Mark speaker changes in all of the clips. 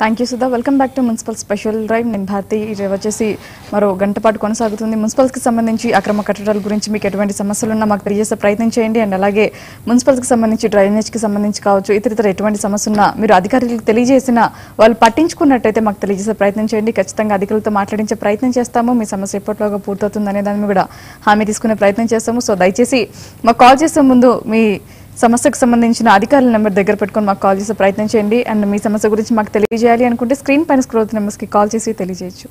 Speaker 1: Thank you Sudha welcome back to municipal special drive నేను భారతి ఇది వచ్చేసి మరో గంట పాటు కొనసాగుతుంది మున్సిపల్స్కి సంబంధించి అక్రమ కట్టడాల గురించి మీకు ఎటువంటి సమస్యలు ఉన్నా మాకు తెలియజేసే ప్రయత్నం చేయండి అండ్ అలాగే మున్సిపల్స్కి సంబంధించి డ్రైనేజ్కి సంబంధించి కావచ్చు ఇతరితర ఎటువంటి సమస్య ఉన్నా మీరు అధికారులకు తెలియజేసిన వాళ్ళు పట్టించుకున్నట్టయితే మాకు తెలియజేసే ప్రయత్నం చేయండి ఖచ్చితంగా అధికారులతో మాట్లాడించే ప్రయత్నం చేస్తాము మీ సమస్య ఎప్పటిలోగా పూర్తవుతుంది అనే దాన్ని కూడా హామీ తీసుకునే ప్రయత్నం చేస్తాము సో దయచేసి మాకు కాల్ చేసే ముందు మీ సమస్యకు సంబంధించిన అధికారుల నెంబర్ దగ్గర పెట్టుకొని మాకు కాల్ చేసే ప్రయత్నం చేయండి అండ్ మీ సమస్య గురించి మాకు తెలియజేయాలి అనుకుంటే స్క్రీన్ పైన స్క్రోత్ నెంబర్స్కి కాల్ చేసి తెలియజేయచ్చు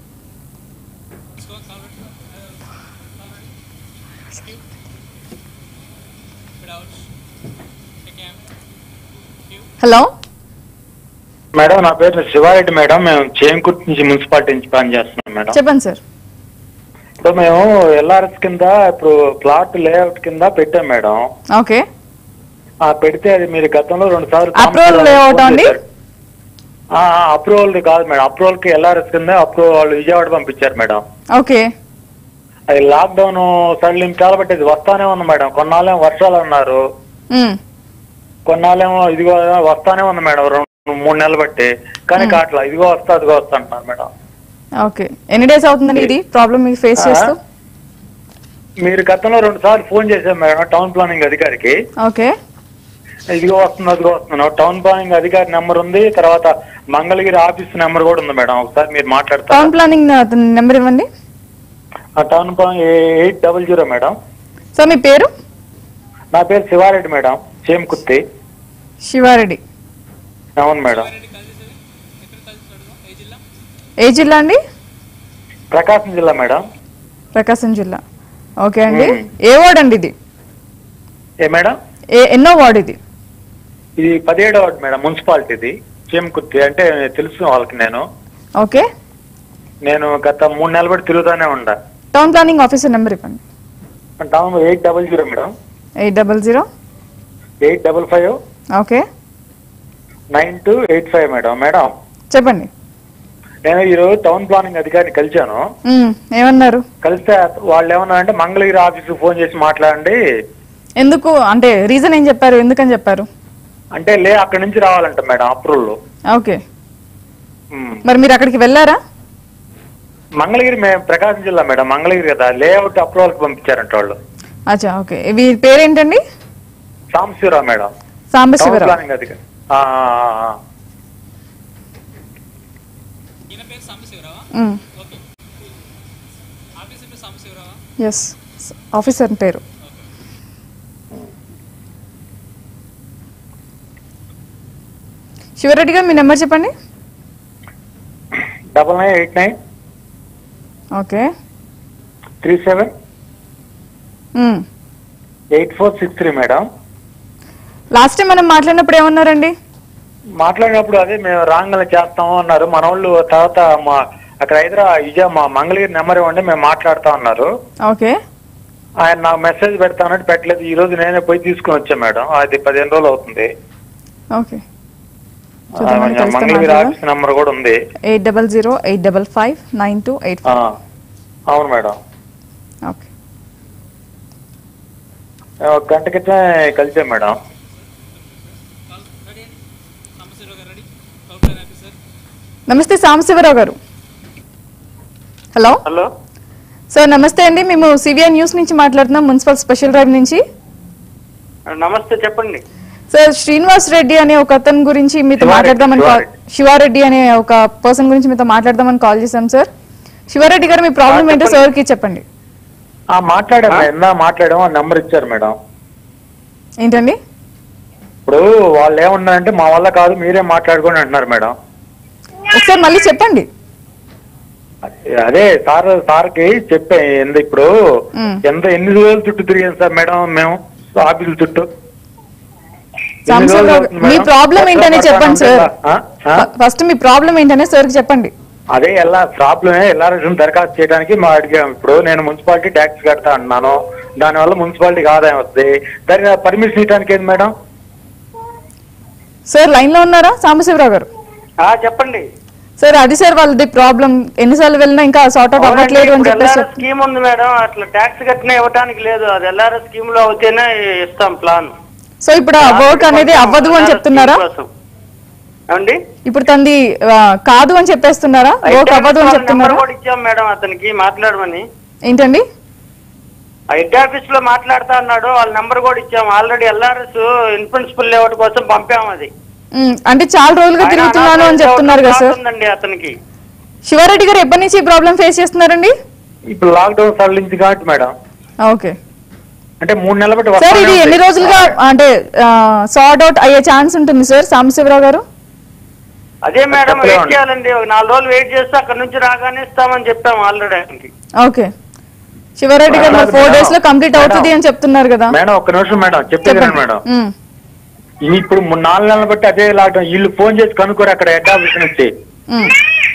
Speaker 1: హలో
Speaker 2: మేడం నా పేరు శివారెడ్డి మేడం మేము చేంకుర్తి నుంచి మున్సిపాలిటీ నుంచి పనిచేస్తున్నాం మేడం
Speaker 1: చెప్పండి సార్
Speaker 2: ఇప్పుడు మేము ఎల్ఆర్ఎస్ కింద ఇప్పుడు ప్లాట్ లేఅవుట్ కింద పెట్టాం మేడం
Speaker 1: ఓకే
Speaker 2: ఆ పెడితే అది మీరు గతంలో రెండు సార్లు
Speaker 1: Approval layout అండి?
Speaker 2: అప్రూవల్ కాదు మేడం అప్రూవల్ కి ఎల్ఆర్ఎస్ కింద అప్రూవల్ వాళ్ళు విజయవాడ పంపించారు మేడం
Speaker 1: ఓకే
Speaker 2: అది లాక్డౌన్ సడలింపు కాబట్టి ఇది వస్తానే ఉంది మేడం కొన్నాళ్ళేమో వర్షాలు అన్నారు
Speaker 1: మ్,
Speaker 2: కొన్నాళ్ళేమో ఇదిగో వస్తానే ఉంది మేడం రెండు మూడు నెలలు బట్టి కానీ కాట్లా ఇదిగో వస్తా అదిగో వస్తా అంటున్నారు మేడం
Speaker 1: ఓకే ఎన్ని డేస్ అవుతుందండి ఇది ప్రాబ్లం మీకు ఫేస్ చేస్తూ
Speaker 2: మీరు గతంలో రెండు సార్లు ఫోన్ చేశారు మేడం టౌన్ ప్లానింగ్ అధికారికి
Speaker 1: ఓకే
Speaker 2: ఇదిగో వస్తుంది అదిగో వస్తున్నాను టౌన్ ప్లానింగ్ అధికారి నెంబర్ ఉంది తర్వాత మంగళగిరి ఆఫీస్ నెంబర్ కూడా ఉంది మేడం ఒకసారి మీరు మాట్లాడతారు
Speaker 1: టౌన్ ప్లానింగ్ నెంబర్ ఇవ్వండి
Speaker 2: ఆ town planning eight double zero madam
Speaker 1: sir మీ పేరు
Speaker 2: నా పేరు శివారెడ్డి మేడం చేమకుర్తి
Speaker 1: శివారెడ్డి
Speaker 2: అవును మేడం
Speaker 1: ఏ జిల్లా అండి
Speaker 2: ప్రకాశం జిల్లా మేడం
Speaker 1: ప్రకాశం జిల్లా ఓకే అండి
Speaker 2: మ్మ్.
Speaker 1: ఏ వార్డ్ అండి ఇది
Speaker 2: ఏ మేడం
Speaker 1: ఏ ఎన్నో వార్డ్ ఇది
Speaker 2: ఇది పదిహేడో వార్డు మేడం మున్సిపాలిటీది చేమకుర్తి అంటే తెలుసు వాళ్ళకి నేను
Speaker 1: ఓకే
Speaker 2: నేను గత మూడు నెలలు బట్టి తిరుగుతానే ఉండా
Speaker 1: టౌన్ ప్లానింగ్ ఆఫీసర్ నెంబర్ ఇవ్వండి
Speaker 2: town eight double zero madam
Speaker 1: eight double zero
Speaker 2: eight double five
Speaker 1: okay
Speaker 2: nine two eight five madam madam
Speaker 1: చెప్పండి
Speaker 2: నేను ఈరోజు టౌన్ ప్లానింగ్ అధికారిని కలిశాను
Speaker 1: మ్మ్, ఏమన్నారు
Speaker 2: కలిస్తే వాళ్ళు ఏమన్నా అంటే మంగళగిరి ఆఫీస్ ఫోన్ చేసి మాట్లాడండి
Speaker 1: ఎందుకు అంటే రీజన్ ఏం చెప్పారు ఎందుకని చెప్పారు
Speaker 2: అంటే లే అక్కడి నుంచి రావాలంట మేడం అప్రూవల్
Speaker 1: ఓకే మరి మీరు అక్కడికి వెళ్ళారా
Speaker 2: మంగళగిరి మేము ప్రకాశం జిల్లా మేడం మంగళగిరి కదా లేఅవుట్ అప్రూవల్ కి పంపించారంట వాళ్ళు
Speaker 1: అచ్చా ఓకే వీరి పేరేంటండి
Speaker 2: Sambasivarao madam town
Speaker 1: Sambasivarao
Speaker 2: planning అధికారి ఆ, ఆ, ఆ.
Speaker 1: ఎస్ ఆఫీసర్ పేరు శివరెడ్డి గారు మీ నెంబర్ చెప్పండి
Speaker 2: double nine eight nine
Speaker 1: okay
Speaker 2: three seven
Speaker 1: hmm.
Speaker 2: Eight four six three madam
Speaker 1: last time మనం మాట్లాడినప్పుడు ఏమన్నారండి
Speaker 2: మాట్లాడినప్పుడు అదే మేము రాంగల్ చేస్తాము అన్నారు మన వాళ్ళు తర్వాత మా అక్కడ హైదరాబాద్ విజయ మా మంగళగిరి నెంబర్ ఇవ్వండి మేము మాట్లాడుతా ఉన్నారు
Speaker 1: ఓకే
Speaker 2: ఆయన నాకు మెసేజ్ పెడతానంటే పెట్టలేదు ఈ రోజు నేనే పోయి తీసుకుని వచ్చా మేడం అది పదిహేను రోజులు అవుతుంది
Speaker 1: ఓకే
Speaker 2: ఆ, మంగళగిరి ఆఫీస్ నెంబర్ కూడా ఉంది
Speaker 1: eight double zero eight double five nine two eight
Speaker 2: ఆ,
Speaker 1: ఫైవ్
Speaker 2: అవును మేడం
Speaker 1: ఓకే
Speaker 2: ఒక గంట క్రితం కలిసాం మేడం
Speaker 1: నమస్తే సాంబశివరావు గారు హలో
Speaker 2: హలో
Speaker 1: సార్ నమస్తే అండి మేము సివిఆర్ న్యూస్ నుంచి మాట్లాడుతున్నాం మున్సిపల్ స్పెషల్ డ్రైవ్ నుంచి
Speaker 2: నమస్తే చెప్పండి
Speaker 1: సార్ శ్రీనివాస్ రెడ్డి అనే ఒక అతని గురించి మీతో
Speaker 2: శివారెడ్డి,
Speaker 1: మాట్లాడదామని కాల్-
Speaker 2: శివారెడ్డి.
Speaker 1: శివారెడ్డి అనే ఒక పర్సన్ గురించి మీతో మాట్లాడదామని కాల్ చేశాం సార్ శివారెడ్డి గారు మీ ప్రాబ్లం ఏంటో సార్కి చెప్పండి
Speaker 2: ఆ మాట్లాడాము ఎందా మాట్లాడాము ఆ నెంబర్ ఇచ్చారు మేడం
Speaker 1: ఏంటండి
Speaker 2: ఇప్పుడు వాళ్ళు ఏమన్నారంటే మా వల్ల కాదు మీరే మాట్లాడుకోండి అంటున్నారు మేడం
Speaker 1: ఒకసారి మళ్ళీ చెప్పండి
Speaker 2: అదే సార్ సార్కి చెప్పే ఎంత ఇప్పుడు
Speaker 1: మ్.
Speaker 2: ఎంత ఎన్ని రోజులు చుట్టూ తిరిగాం సార్ మేడం మేము ఆఫీసుల చుట్టూ ఎన్ని
Speaker 1: సాంబశివరావు
Speaker 2: రోజులు
Speaker 1: గారు,
Speaker 2: అవుతుంది
Speaker 1: మీ
Speaker 2: మేడం?
Speaker 1: ప్రాబ్లం ఏంటనే
Speaker 2: వర్షాలు
Speaker 1: చెప్పండి సార్
Speaker 2: ఆ? ఆ?
Speaker 1: ఫస్ట్ మీ ప్రాబ్లం ఏంటనే సార్కి చెప్పండి
Speaker 2: అదే ఎలా ప్రాబ్లమే ఎల్ఆర్ఎస్ దరఖాస్తు చేయడానికి మా అడిగాం ఇప్పుడు నేను మున్సిపాలిటీ ట్యాక్స్ కడతా అంటున్నాను దానివల్ల మున్సిపాలిటీకి ఆదాయం వస్తుంది దానికి పర్మిషన్ ఇవ్వడానికి ఏంది మేడం
Speaker 1: సార్ లైన్ లో ఉన్నారా సాంబశివరావు గారు
Speaker 3: చెప్పండి
Speaker 1: సార్ అది సార్ వాళ్ళది ప్రాబ్లం ఎన్నిసార్లు వెళ్ళినా ఇంకా సార్ట్ అవుట్ అవ్వట్లేదు అని చెప్పేసి చెప్-
Speaker 3: స్కీమ్ ఉంది మేడం అట్లా ట్యాక్స్ కట్టినా ఇవ్వడానికి లేదు అది ఎల్ఆర్ఎస్ స్కీమ్ లో అవుతేనే ఇస్తాం ప్లాన్
Speaker 1: సో ఇప్పుడు ఆ వర్క్ అనేది అవ్వదు అని చెప్తున్నారా
Speaker 3: ఏమండి
Speaker 1: ఇప్పుడు తంది ఆ, కాదు అని చెప్పేస్తున్నారా వర్క్ అవ్వదు అని
Speaker 3: నెంబర్
Speaker 1: చెప్తున్నారా
Speaker 3: కూడా ఇచ్చాం మేడం అతనికి మాట్లాడమని
Speaker 1: ఏంటండి
Speaker 3: ఆ హెడ్ ఆఫీస్ లో మాట్లాడుతా అన్నాడు వాళ్ళ నెంబర్ కూడా ఇచ్చాం already LRS in principle layout కోసం పంపాము అది
Speaker 1: ఉమ్, అంటే చాలా రోజులుగా
Speaker 3: ఆయన
Speaker 1: తిరుగుతున్నాను అని
Speaker 3: అనాథ
Speaker 1: చెప్తున్నారు కదా సార్
Speaker 3: ఉందండి అతనికి
Speaker 1: శివారెడ్డి గారు ఎప్పటి నుంచి ఈ ప్రాబ్లం ఫేస్ చేస్తున్నారండి
Speaker 2: ఇప్పుడు లాక్డౌన్ సడలించి కాబట్టి మేడం
Speaker 1: ఓకే
Speaker 2: అంటే మూడు నెలల బట్టి
Speaker 1: సార్
Speaker 2: వస్తానే
Speaker 1: ఇది
Speaker 2: ఉంది.
Speaker 1: ఎన్ని రోజులుగా అంటే సార్ట్ అవుట్ అయ్యే ఛాన్స్ ఉంటుంది సార్ సాంబశివరావు గారు
Speaker 3: అదే మేడం వెయిట్
Speaker 2: చెప్పలేమండి.
Speaker 3: చేయాలండి ఒక నాలుగు రోజులు వెయిట్ చేస్తే అక్కడ నుంచి రాగానే ఇస్తామని చెప్పాము ఆల్రెడీ ఆయనకి
Speaker 1: ఓకే శివారెడ్డి గారు
Speaker 2: మేడం,
Speaker 1: ఫోర్ డేస్ లో కంప్లీట్
Speaker 2: మేడం.
Speaker 1: అవుతుంది అని చెప్తున్నారు కదా
Speaker 2: మేడం ఒక్క నిమిషం మేడం చెప్పేది
Speaker 1: చెప్పండి
Speaker 2: మేడం
Speaker 1: ఉమ్,
Speaker 2: ఇది ఇప్పుడు మూడు నాలుగు నెలలు బట్టి అదే లాక్డౌన్ వీళ్ళు ఫోన్ చేసి కనుక్కోరు అక్కడ హెడ్ ఆఫీస్ నుంచి
Speaker 1: ఉమ్.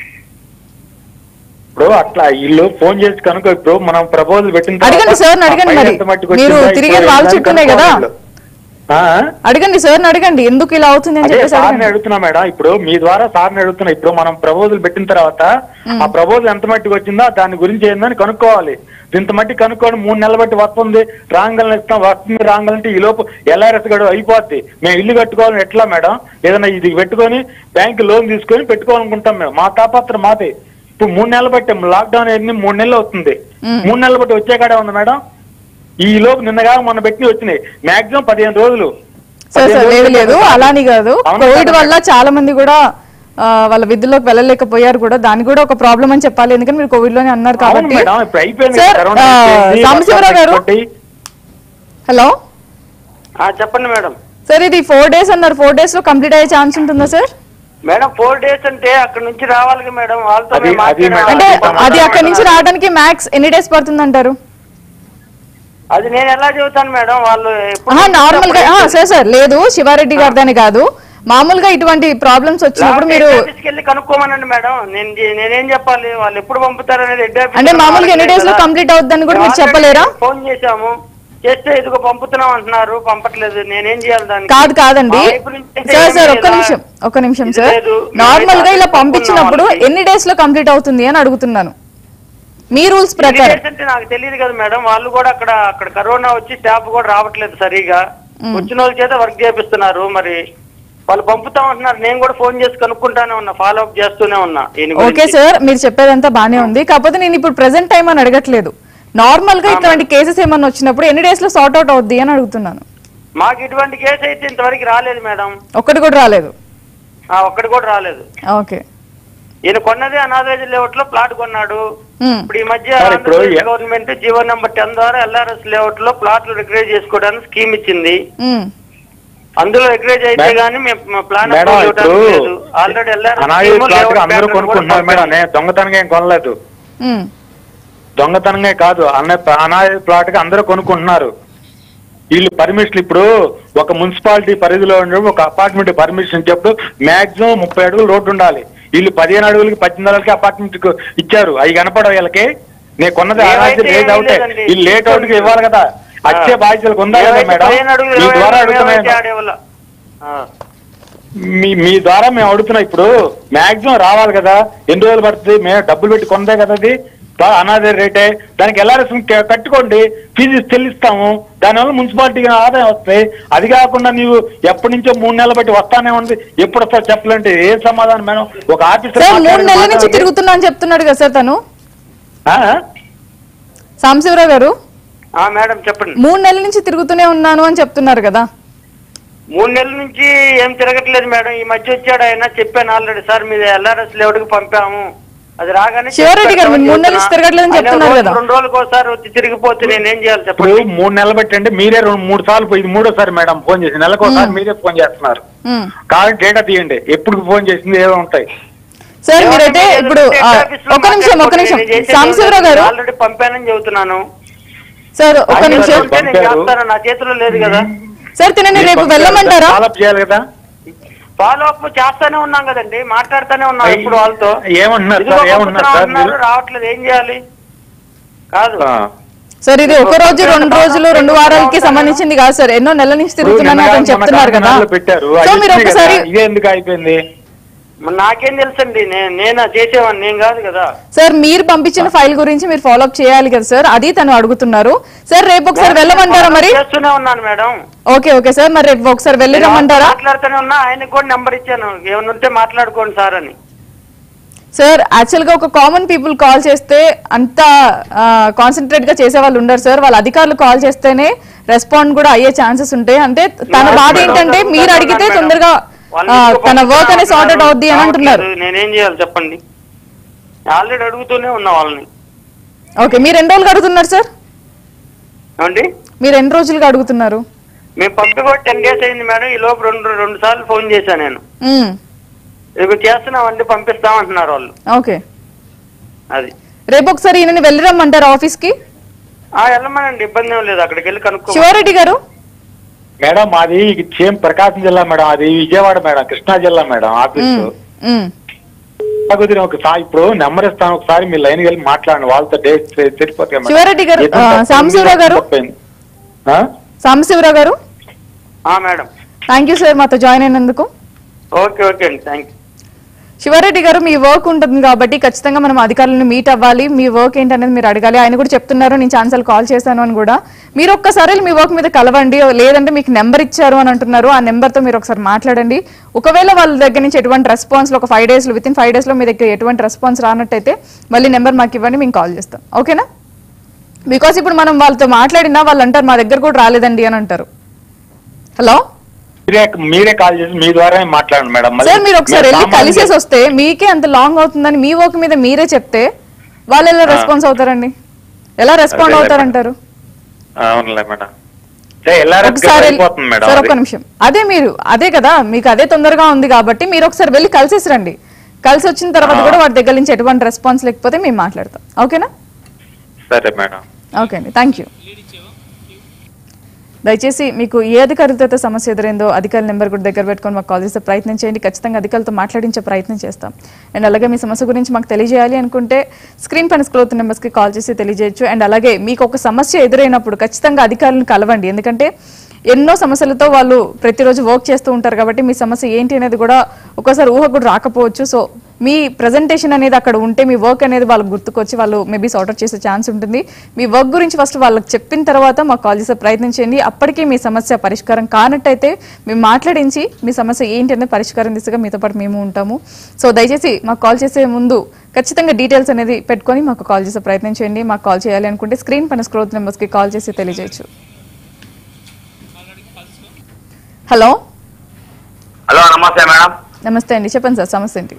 Speaker 2: ఇప్పుడు అట్లా వీళ్ళు ఫోన్ చేసి కనుక ఇప్పుడు మనం ప్రపోజల్ పెట్టిన తర్వాత
Speaker 1: అడగండి సార్ అడగండి
Speaker 2: ఆ
Speaker 1: మరి
Speaker 2: ఫైల్ ఎంత మట్టుకు
Speaker 1: మీరు
Speaker 2: వచ్చిందా,
Speaker 1: తిరిగే
Speaker 2: ఇప్పుడు
Speaker 1: వాళ్ళ
Speaker 2: ఏందని
Speaker 1: చుట్టూనే కదా
Speaker 2: కనుక్కోవాలి వీళ్ళు. ఆ?
Speaker 1: అడగండి సార్ అడగండి ఎందుకు ఇలా అవుతుంది అని
Speaker 2: అదే
Speaker 1: చెప్పేసి
Speaker 2: సార్ని
Speaker 1: అడగండి
Speaker 2: అడుగుతున్నా మేడం ఇప్పుడు మీ ద్వారా సార్ని అడుగుతున్నా ఇప్పుడు మనం ప్రపోజల్ పెట్టిన తర్వాత ఆ ప్రపోజల్ ఎంత మట్టికి వచ్చిందో దాని గురించి ఏందని కనుక్కోవాలి ఇంత మట్టి కనుక్కొని మూడు నెలల బట్టి వస్తుంది రాంగల్ని ఇస్తాం వస్తుంది రాంగలంటే ఈ లోపు ఎల్ఆర్ఎస్ గడు అయిపోద్ది మేము ఇల్లు కట్టుకోవాలని ఎట్లా మేడం ఏదైనా ఇది పెట్టుకొని బ్యాంక్ లోన్ తీసుకొని పెట్టుకోవాలనుకుంటాం మేము మా తాపత్రం మాదే ఇప్పుడు మూడు నెలలు బట్టి లాక్డౌన్ అయింది మూడు నెలలు అవుతుంది మూడు నెలలు బట్టి వచ్చే కాడే ఉంది మేడం ఈ లోపు నిన్నగా మొన్న పెట్టి వచ్చినాయి మాక్సిమం పదిహేను రోజులు
Speaker 1: సార్ సార్
Speaker 2: పదిహేను
Speaker 1: లేదు
Speaker 2: రోజులు
Speaker 1: లేదు అలాని కాదు
Speaker 2: అవును
Speaker 1: కోవిడ్
Speaker 2: కదా
Speaker 1: వల్ల చాలా మంది కూడా ఆ, వాళ్ళ విధుల్లోకి వెళ్ళలేకపోయారు కూడా దాని కూడా ఒక ప్రాబ్లం అని చెప్పాలి ఎందుకంటే మీరు కోవిడ్ లోనే అన్నారు
Speaker 2: అవును
Speaker 1: కాబట్టి
Speaker 2: మేడం ఇప్పుడు అయిపోయింది
Speaker 1: సార్
Speaker 2: కరోనా
Speaker 1: ఆ,
Speaker 2: అయిపోయింది,
Speaker 1: సాంబశివరావు గారు
Speaker 2: కాబట్టి
Speaker 1: హలో
Speaker 3: ఆ, చెప్పండి మేడం
Speaker 1: సార్ ఇది ఫోర్ డేస్ అన్నారు ఫోర్ డేస్ లో కంప్లీట్ అయ్యే ఛాన్స్ ఉంటుందా సార్
Speaker 3: మేడం ఫోర్ డేస్ అంటే అక్కడ నుంచి రావాలి మేడం వాళ్ళతో
Speaker 2: అది-
Speaker 3: మేము
Speaker 2: అది
Speaker 3: మాట్లాడాము.
Speaker 2: మేడం.
Speaker 1: అంటే
Speaker 2: సమాధానం
Speaker 1: అది అక్కడి నుంచి రావడానికి మ్యాక్స్ ఎన్ని డేస్ పడుతుంది అంటారు
Speaker 3: అది నేను ఎలా చెబుతాను మేడం వాళ్ళు ఎప్పుడు
Speaker 1: నార్మల్ గా ఆ, సార్ సార్ లేదు శివారెడ్డి గారిదని కాదు మామూలుగా ఇటువంటి ప్రాబ్లమ్స్ వచ్చినప్పుడు మీరు
Speaker 3: ఆఫీస్కి వెళ్ళి కనుక్కోమనండి మేడం నేను చే- నేనేం చెప్పాలి వాళ్ళు ఎప్పుడు పంపుతారు అనేది హెడ్ ఆఫీస్
Speaker 1: అంటే
Speaker 3: లో
Speaker 1: మామూలుగా ఎన్ని
Speaker 3: వాళ్ళకి
Speaker 1: డేస్ లో
Speaker 3: కదా.
Speaker 1: కంప్లీట్ అవుతుందని కూడా మీరు
Speaker 3: మేము
Speaker 1: చెప్పలేరా
Speaker 3: ఆల్రెడీ ఫోన్ చేశాము చేస్తే ఇదిగో పంపుతున్నాం అంటున్నారు పంపట్లేదు నేనేం చేయాలి దానికి
Speaker 1: కాదు కాదండి
Speaker 3: మా వైపు నుంచి అయితే
Speaker 1: సార్
Speaker 3: ఏం
Speaker 1: సార్ ఒక్క
Speaker 3: లేదా?
Speaker 1: నిమిషం ఒక్క నిమిషం
Speaker 3: ఇది
Speaker 1: సార్
Speaker 3: లేదు.
Speaker 1: నార్మల్ గా ఇలా
Speaker 3: మేమైతే
Speaker 1: పంపించినప్పుడు
Speaker 3: వాళ్ళకి.
Speaker 1: ఎన్ని డేస్ లో కంప్లీట్ అవుతుంది అని అడుగుతున్నాను మీ రూల్స్
Speaker 3: ఎన్ని
Speaker 1: ప్రకారం
Speaker 3: డేస్ అంటే నాకు తెలియదు కదా మేడం వాళ్ళు కూడా అక్కడ అక్కడ కరోనా వచ్చి స్టాఫ్ కూడా రావట్లేదు సరిగా వచ్చిన వాళ్ళ చేత వర్క్ చేపిస్తున్నారు మరి వాళ్ళు పంపుతాం అంటున్నారు నేను కూడా ఫోన్ చేసి కనుక్కుంటానే ఉన్నా ఫాలో అప్ చేస్తూనే ఉన్నా దీని
Speaker 1: ఓకే
Speaker 3: గురించి.
Speaker 1: సార్ మీరు చెప్పేదంతా బానే ఉంది కాకపోతే నేను ఇప్పుడు ప్రెసెంట్ టైం అని అడగట్లేదు నార్మల్ గా ఇటువంటి కేసెస్ ఏమన్నా వచ్చినప్పుడు ఎన్ని డేస్ లో సార్ట్ అవుట్ అవుద్ది అని అడుగుతున్నాను
Speaker 3: మాకు ఇటువంటి కేసు అయితే ఇంతవరకు రాలేదు మేడం
Speaker 1: ఒక్కటి కూడా రాలేదు
Speaker 3: ఆ ఒక్కటి కూడా రాలేదు
Speaker 1: ఓకే
Speaker 3: ఈయన కొన్నదే అనాథవేజ్ లేఅవుట్ లో ప్లాట్ కొన్నాడు
Speaker 1: ఉమ్.
Speaker 3: ఇప్పుడు ఈ మధ్య
Speaker 2: సార్, ఇప్పుడు
Speaker 3: ఆంధ్రప్రదేశ్
Speaker 2: ఏ-
Speaker 3: గవర్నమెంట్ జీవో నెంబర్ టెన్ ద్వారా ఎల్ఆర్ఎస్ లేఅవుట్ లో ప్లాట్లు రిక్రేజ్ చేసుకోవడానికి స్కీమ్ ఇచ్చింది
Speaker 1: ఉమ్.
Speaker 3: అందులో రిక్రేజ్ అయితే
Speaker 2: మేడం-
Speaker 3: గానీ మేము ప్లాన్
Speaker 2: మేడం ఇప్పుడు
Speaker 3: లేదు ఆల్రెడీ
Speaker 2: అనాథ ప్లాట్ గా అందరూ కొనుక్కుంటున్నారు మేడం
Speaker 3: ఎల్ఆర్ఎస్
Speaker 2: నేను దొంగతనంగా ఏం కొనలేదు
Speaker 1: ఉమ్.
Speaker 2: దొంగతనంగా కాదు అన్న అనాథ ప్లాట్ గా అందరూ కొనుక్కుంటున్నారు వీళ్ళు పర్మిషన్ ఇప్పుడు ఒక మున్సిపాలిటీ పరిధిలో ఉండే ఒక అపార్ట్మెంట్ పర్మిషన్ ఇచ్చేప్పుడు మాక్సిమం ముప్పై అడుగులు రోడ్డు ఉండాలి వీళ్ళు పదిహేను అడుగులకి పద్దెనిమిది అడుగులకి అపార్ట్మెంట్ ఇచ్చారు అవి కనపడవు వీళ్ళకి నేను కొన్నది
Speaker 3: ఏమైతే
Speaker 2: అనాథ లేట్
Speaker 3: ఏమీ
Speaker 2: అవుతే
Speaker 3: లేదండి.
Speaker 2: వీళ్ళు లేట్ అవుట్ కి ఇవ్వాలి కదా వచ్చే బాధ్యతలకు ఉందా లేదా మేడం మీ ద్వారా అడుగుతున్నాను మీ మీ ద్వారా మేము అడుగుతున్నాం ఇప్పుడు మాక్సిమం రావాలి కదా ఎన్ని రోజులు పడుతుంది మేము డబ్బులు పెట్టి కొందే కదా అది బా- అనాథ రేటే దానికి ఎల్ఆర్ఎస్ కట్టుకోండి ఫీజు చెల్లిస్తాము దానివల్ల మున్సిపాలిటీకి ఆదాయం వస్తాయి అది కాకుండా నీవు ఎప్పటి నుంచో మూడు నెలలు బట్టి వస్తానే ఉంది ఎప్పుడు వస్తావు చెప్పాలంటే ఏ సమాధానం మేడం ఒక ఆఫీసర్
Speaker 1: సార్ మూడు
Speaker 2: మాట్లాడే
Speaker 1: నెలల నుంచి
Speaker 2: మాటలకి-
Speaker 1: తిరుగుతున్నా అని చెప్తున్నాడు కదా సార్ తను
Speaker 2: ఆ?
Speaker 1: సాంబశివరావు గారు
Speaker 3: మేడం చెప్పండి
Speaker 1: మూడు నెలల నుంచి తిరుగుతూనే ఉన్నాను అని చెప్తున్నారు కదా
Speaker 3: మూడు నెలల నుంచి ఏం తిరగట్లేదు మేడం ఈ మధ్య వచ్చాడు ఆయన చెప్పాను ఆల్రెడీ సార్ మీద ఎల్ఆర్ఎస్ లేఅవుట్ కి పంపాము అది రాగానే
Speaker 1: శివారెడ్డి గారు, మీరు మూడు నెలలు నుంచి తిరగట్లేదని
Speaker 3: ఆయన
Speaker 1: చెప్తున్నారు
Speaker 3: రోజు-
Speaker 1: కదా.
Speaker 3: రెండు రోజులకు ఒకసారి వచ్చి తిరిగిపోతే నేనేం చేయాలి
Speaker 2: ఇప్పుడు
Speaker 3: చెప్పండి
Speaker 2: మూడు నెలలు బట్టి అంటే మీరే రెండు మూడు సార్లు పోయి- ఇది మూడోసారి మేడం ఫోన్ చేసి నెలకు ఒకసారి మీరే ఫోన్ చేస్తున్నారు
Speaker 1: ఉమ్.
Speaker 2: కావాలి డేటా తీయండి ఎప్పుడు ఫోన్ చేసింది ఏదో ఉంటాయి
Speaker 1: సార్ మీరైతే ఇప్పుడు ఆ, ఒక నిమిషం ఒక నిమిషం సాంబశివరావు గారు
Speaker 3: ఆల్రెడీ పంపానని చెబుతున్నాను
Speaker 1: సార్ ఒక
Speaker 3: ఆయన
Speaker 1: నిమిషం
Speaker 3: చెబితే నేను
Speaker 2: పంపారు.
Speaker 3: చేస్తాను నా చేతిలో లేదు కదా
Speaker 1: సార్ తినని రేపు వెళ్ళమంటారా
Speaker 2: ఫాలో అప్ చేయాలి కదా
Speaker 3: ఫాలో అప్ చేస్తానే ఉన్నాం కదండి మాట్లాడుతూనే ఉన్నాం
Speaker 2: అయ్-
Speaker 3: ఇప్పుడు వాళ్ళతో
Speaker 2: ఏమంటున్నారు
Speaker 3: ఇదిగో
Speaker 2: సార్ ఏమంటున్నారు
Speaker 3: పంపుతున్నాం
Speaker 2: సార్
Speaker 3: అన్నారు,
Speaker 2: మీరు
Speaker 3: రావట్లేదు ఏం చేయాలి కాదు
Speaker 2: ఆ.
Speaker 1: సార్ ఇది ఒక రోజు రెండు రోజులు రెండు వారాలకి సంబంధించింది కాదు సార్ ఎన్నో నెలల నుంచి తిరుగుతున్నాను
Speaker 2: ఇప్పుడు
Speaker 1: అతను
Speaker 2: నిన్న
Speaker 1: చెప్తున్నారు
Speaker 2: మొన్న
Speaker 1: కదా
Speaker 2: కాకినాడలో పెట్టారు
Speaker 1: సో
Speaker 2: అది
Speaker 1: మీరు
Speaker 2: వచ్చింది
Speaker 1: ఒకసారి
Speaker 2: కదా, ఇదే ఎందుకు అయిపోయింది
Speaker 3: మరి నాకేం తెలుసండి నేను నేనా చేసేవాడిని నేను కాదు కదా
Speaker 1: సార్ మీరు పంపించిన ఫైల్ గురించి మీరు ఫాలో అప్ చేయాలి కదా సార్ అది తను అడుగుతున్నారు సార్ రేపు ఒకసారి వెళ్ళమంటారా మరి
Speaker 3: చేస్తూనే ఉన్నాను మేడం
Speaker 1: ఓకే ఓకే సార్ మరి రేపు ఒకసారి వెళ్ళి రమ్మంటారా
Speaker 3: మాట్లాడుతూనే ఉన్నా ఆయనకు కూడా నెంబర్ ఇచ్చాను ఏమైనా ఉంటే మాట్లాడుకోండి సార్ అని
Speaker 1: సార్ యాక్చువల్ గా ఒక కామన్ పీపుల్ కాల్ చేస్తే అంత కాన్సన్ట్రేట్ గా చేసే వాళ్ళు ఉండరు సార్ వాళ్ళ అధికారులు కాల్ చేస్తేనే రెస్పాండ్ కూడా అయ్యే ఛాన్సెస్ ఉంటాయి అంటే తన బాధ ఏంటంటే మీరు అడిగితే తొందరగా ఆ, తన వర్క్ అనేది సార్టెడ్ అవుద్ది అని అంటున్నారు
Speaker 3: నేనేం చేయాలి చెప్పండి ఆల్రెడీ అడుగుతూనే ఉన్నా వాళ్ళని
Speaker 1: ఓకే మీరు ఎన్ని రోజులుగా అడుగుతున్నారు సార్
Speaker 3: ఏమండి
Speaker 1: మీరు ఎన్ని రోజులుగా అడుగుతున్నారు
Speaker 3: మేము పంపి కూడా టెన్ డేస్ అయింది మేడం ఈ లోపు రెండు రెండు సార్లు ఫోన్ చేశాను నేను
Speaker 1: మ్మ్.
Speaker 3: ఇవి చేస్తున్నామండి పంపిస్తామంటున్నారు వాళ్ళు
Speaker 1: ఓకే
Speaker 3: అది
Speaker 1: రేపు ఒకసారి ఈయనని వెళ్ళి రమ్మంటారా ఆఫీస్ కి
Speaker 3: ఆ వెళ్ళమనండి ఇబ్బంది ఏం లేదు అక్కడికి వెళ్ళి కనుక్కో
Speaker 1: శివారెడ్డి గారు
Speaker 2: మేడం మాది సేమ్ ప్రకాశం జిల్లా మేడం అది విజయవాడ మేడం కృష్ణా జిల్లా మేడం ఆఫీస్
Speaker 1: మ్మ్. మ్మ్.
Speaker 2: కుదిరి ఒకసారి ఇప్పుడు నెంబర్ ఇస్తాను ఒకసారి మీ లైన్ వెళ్ళి మాట్లాడండి వాళ్ళతో డేట్ సరిపోతాయి మేడం.
Speaker 1: శివారెడ్డి గారు,
Speaker 2: జీతం
Speaker 1: ఆ,
Speaker 2: తక్కువ
Speaker 1: సాంబశివరావు గారు?
Speaker 2: తప్పైంది. ఆ?
Speaker 1: సాంబశివరావు గారు
Speaker 3: ఆ మేడం
Speaker 1: థ్యాంక్ యూ సార్ మాతో జాయిన్ అయినందుకు
Speaker 3: ఓకే ఓకే అండి థ్యాంక్ యూ
Speaker 1: శివారెడ్డి గారు మీ వర్క్ ఉంటుంది కాబట్టి ఖచ్చితంగా మనం అధికారులను మీట్ అవ్వాలి మీ వర్క్ ఏంటనేది మీరు అడగాలి ఆయన కూడా చెప్తున్నారు నేను ఛాన్సల్ కాల్ చేశాను అని కూడా మీరు ఒక్కసారి మీ వర్క్ మీద కలవండి లేదంటే మీకు నెంబర్ ఇచ్చారు అని అంటున్నారు ఆ నెంబర్ తో మీరు ఒకసారి మాట్లాడండి ఒకవేళ వాళ్ళ దగ్గర నుంచి ఎటువంటి రెస్పాన్స్ ఒక ఫైవ్ డేస్ లో విత్ ఇన్ ఫైవ్ డేస్ లో మీ దగ్గర ఎటువంటి రెస్పాన్స్ రానట్టయితే మళ్ళీ నెంబర్ మాకు ఇవ్వండి మేము కాల్ చేస్తాం ఓకేనా బికాస్ ఇప్పుడు మనం వాళ్ళతో మాట్లాడినా వాళ్ళు అంటారు మా దగ్గర కూడా రాలేదండి అని అంటారు హలో
Speaker 2: మీరే మీరే కాల్ చేసి మీ ద్వారా మాట్లాడండి మేడం మళ్ళీ
Speaker 1: సార్ మీరు ఒకసారి
Speaker 2: మేము
Speaker 1: వెళ్ళి
Speaker 2: సామాన్యులు-
Speaker 1: కలిసేసి వస్తే మీకే అంత లాంగ్ అవుతుందని మీ వర్క్ మీద మీరే చెప్తే వాళ్ళు ఎలా రెస్పాన్స్ అవుతారండి ఎలా రెస్పాండ్
Speaker 2: అదే,
Speaker 1: అవుతారంటారు
Speaker 2: అవునులే మేడం సరే, ఎల్ఆర్ఎస్ కి
Speaker 1: ఒకసారి వెళ్ళి-
Speaker 2: అయిపోతుంది మేడం
Speaker 1: సార్
Speaker 2: అది.
Speaker 1: ఒక్క నిమిషం అదే మీరు అదే కదా మీకు అదే తొందరగా ఉంది కాబట్టి మీరు ఒకసారి వెళ్ళి కలిసేసి రండి కలిసి వచ్చిన తర్వాత కూడా వాటి దగ్గర నుంచి ఎటువంటి రెస్పాన్స్ లేకపోతే మేము మాట్లాడతాం ఓకేనా
Speaker 2: సరే మేడం
Speaker 1: ఓకే అండి థ్యాంక్ యూ దయచేసి మీకు ఏ అధికారులతో అయితే సమస్య ఎదురైందో అధికారుల నెంబర్ కూడా దగ్గర పెట్టుకొని మాకు కాల్ చేసే ప్రయత్నం చేయండి ఖచ్చితంగా అధికారులతో మాట్లాడించే ప్రయత్నం చేస్తాం అండ్ అలాగే మీ సమస్య గురించి మాకు తెలియజేయాలి అనుకుంటే స్క్రీన్ పైన స్క్రోల్ అవుతున్న నెంబర్స్కి కాల్ చేసి తెలియజేయచ్చు అండ్ అలాగే మీకు ఒక సమస్య ఎదురైనప్పుడు ఖచ్చితంగా అధికారులను కలవండి ఎందుకంటే ఎన్నో సమస్యలతో వాళ్ళు ప్రతిరోజు వర్క్ చేస్తూ ఉంటారు కాబట్టి మీ సమస్య ఏంటి అనేది కూడా ఒక్కోసారి ఊహ కూడా రాకపోవచ్చు సో మీ ప్రజెంటేషన్ అనేది అక్కడ ఉంటే మీ వర్క్ అనేది వాళ్ళకి గుర్తుకొచ్చి వాళ్ళు మేబీ సార్ట్ చేసే ఛాన్స్ ఉంటుంది మీ వర్క్ గురించి ఫస్ట్ వాళ్ళకి చెప్పిన తర్వాత మాకు కాల్ చేసే ప్రయత్నం చేయండి అప్పటికీ మీ సమస్య పరిష్కారం కానట్టయితే మేము మాట్లాడించి మీ సమస్య ఏంటి అనేది పరిష్కారం దిశగా మీతో పాటు మేము ఉంటాము సో దయచేసి మాకు కాల్ చేసే ముందు ఖచ్చితంగా డీటెయిల్స్ అనేది పెట్టుకొని మాకు కాల్ చేసే ప్రయత్నం చేయండి మాకు కాల్ చేయాలి అనుకుంటే స్క్రీన్ పైన స్క్రోత్ నెంబర్స్కి కాల్ చేసి తెలియజేయచ్చు hello
Speaker 4: hello namaste madam
Speaker 1: namaste అండి చెప్పండి సార్ సమస్య ఏంటి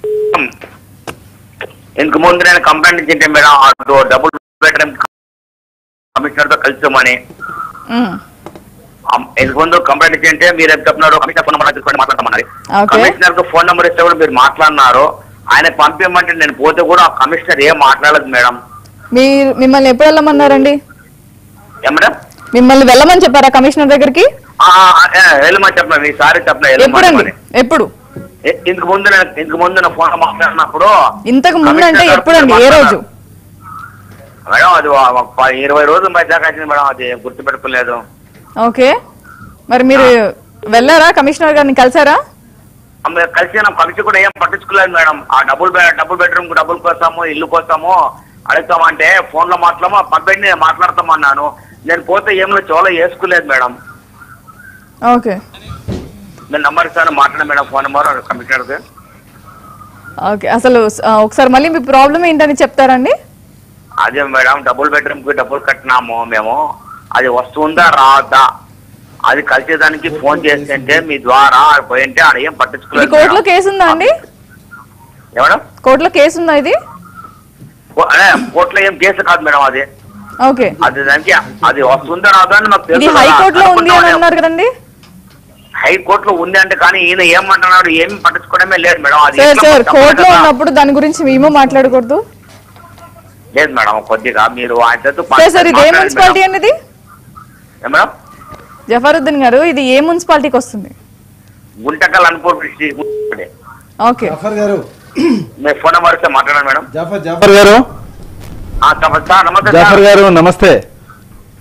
Speaker 4: ఇంతకు ముందు నేను కంప్లైంట్ ఇచ్చింటే మేడం అటు డబుల్ బెడ్రూమ్ కమిషనర్ తో కలిసామని
Speaker 1: మ్మ్.
Speaker 4: అమ్- ఇంతకు ముందు కంప్లైంట్ ఇచ్చింటే మీరు ఏం చెప్తున్నారు కమిషనర్ ఫోన్ నెంబర్ తీసుకొని మాట్లాడమన్నారు
Speaker 1: ఓకే.
Speaker 4: కమిషనర్ కు ఫోన్ నెంబర్ ఇస్తే కూడా మీరు మాట్లాడినారు ఆయన పంపించమంటే నేను పోతే కూడా ఆ కమిషనర్ ఏం మాట్లాడలేదు మేడం
Speaker 1: మీరు మిమ్మల్ని ఎప్పుడు వెళ్ళమన్నారండి
Speaker 4: ఏం మేడం
Speaker 1: మిమ్మల్ని వెళ్ళమని చెప్పారా కమిషనర్ దగ్గరికి
Speaker 4: ఆ, ఏ, వెళ్ళమని చెప్పిన ఈసారి చెప్పిన
Speaker 1: ఎప్పుడండి
Speaker 4: వెళ్ళమని
Speaker 1: ఎప్పుడు
Speaker 4: ఏ- ఇంతకు ముందు నేను ఇంతకు ముందు నేను ఫోన్ మాట్లాడినప్పుడు
Speaker 1: ఇంతకు ముందు అంటే
Speaker 4: కమిషనర్
Speaker 1: ఎప్పుడండి ఏ
Speaker 4: మాట్లాడినారు.
Speaker 1: రోజు
Speaker 4: మేడం అది ఒక ప- ఇరవై రోజుల మధ్య దాకా వచ్చింది మేడం అది గుర్తుపెట్టుకోలేదు
Speaker 1: ఓకే మరి మీరు వెళ్ళారా కమిషనర్ గారిని కలిసారా
Speaker 4: ఆమె కలిసి కలిసి కూడా ఏం పట్టించుకోలేదు మేడం ఆ double bed double bedroom double కోసము ఇల్లు కోసము అడుగుతామంటే ఫోన్ లో మాట్లాడము పంపండి నేను మాట్లాడతామన్నాను నేను పోతే ఏం చోలో వేసుకోలేదు మేడం
Speaker 1: ఓకే
Speaker 4: నేను నంబర్ ఇస్తాను మాట్లాడ మేడం ఫోన్ నెంబర్ కమిషనర్కి
Speaker 1: ఓకే అసలు ఆ, ఒకసారి మళ్ళీ మీ ప్రాబ్లం ఏంటని చెప్తారండి
Speaker 4: అదే మేడం డబుల్ బెడ్రూమ్ కి డబ్బులు కట్టినాము మేము అది వస్తుందా రాదా అది కలిసేదానికి ఫోన్ చేస్తుంటే మీ ద్వారా ఆడ పోయింటే ఆడ ఏం
Speaker 1: ఇది
Speaker 4: పట్టించుకోలేదు
Speaker 1: కోర్టులో
Speaker 4: మేడం.
Speaker 1: కేసు ఉందా అండి
Speaker 4: ఏ మేడం
Speaker 1: కోర్టులో కేసు ఉందా ఇది
Speaker 4: కో- అదే, కోర్టులో ఏం కేసు కాదు మేడం అది
Speaker 1: ఓకే
Speaker 4: అది దానికి అది వస్తుందా రాదా అని మాకు
Speaker 1: ఇది
Speaker 4: తెలుసు కదా.
Speaker 1: హైకోర్టులో ఉంది అని
Speaker 4: అనుకుంటామని
Speaker 1: అన్నారు కదండి
Speaker 4: హైకోర్టులో ఉంది అంటే కానీ ఈయన ఏమంటున్నాడు ఏమి పట్టించుకోవడమే లేదు మేడం అది
Speaker 1: సార్
Speaker 4: ఎట్లా
Speaker 1: సార్
Speaker 4: తప్పదు
Speaker 1: కోర్టులో
Speaker 4: కదా.
Speaker 1: ఉన్నప్పుడు దాని గురించి మేము మాట్లాడకూడదు
Speaker 4: లేదు మేడం కొద్దిగా మీరు ఆయనతో
Speaker 1: సార్ సార్ ఇది ఏ
Speaker 4: మాట్లాడండి
Speaker 1: మున్సిపాలిటీ
Speaker 4: మేడం.
Speaker 1: అనేది
Speaker 4: ఏ మేడం
Speaker 1: జఫరుద్దీన్ గారు ఇది ఏ మున్సిపాలిటీకి వస్తుంది
Speaker 4: గుంటకల్ అనుపూర్ డిస్ట్రిక్ట్
Speaker 1: ఓకే
Speaker 5: జాఫర్ గారు
Speaker 4: మీ ఫోన్ నెంబర్ ఇస్తే మాట్లాడండి మేడం
Speaker 5: జాఫర్ జాఫర్ గారు
Speaker 4: ఆ, చెప్పండి సార్ నమస్తే
Speaker 5: జాఫర్
Speaker 4: సార్
Speaker 5: గారు నమస్తే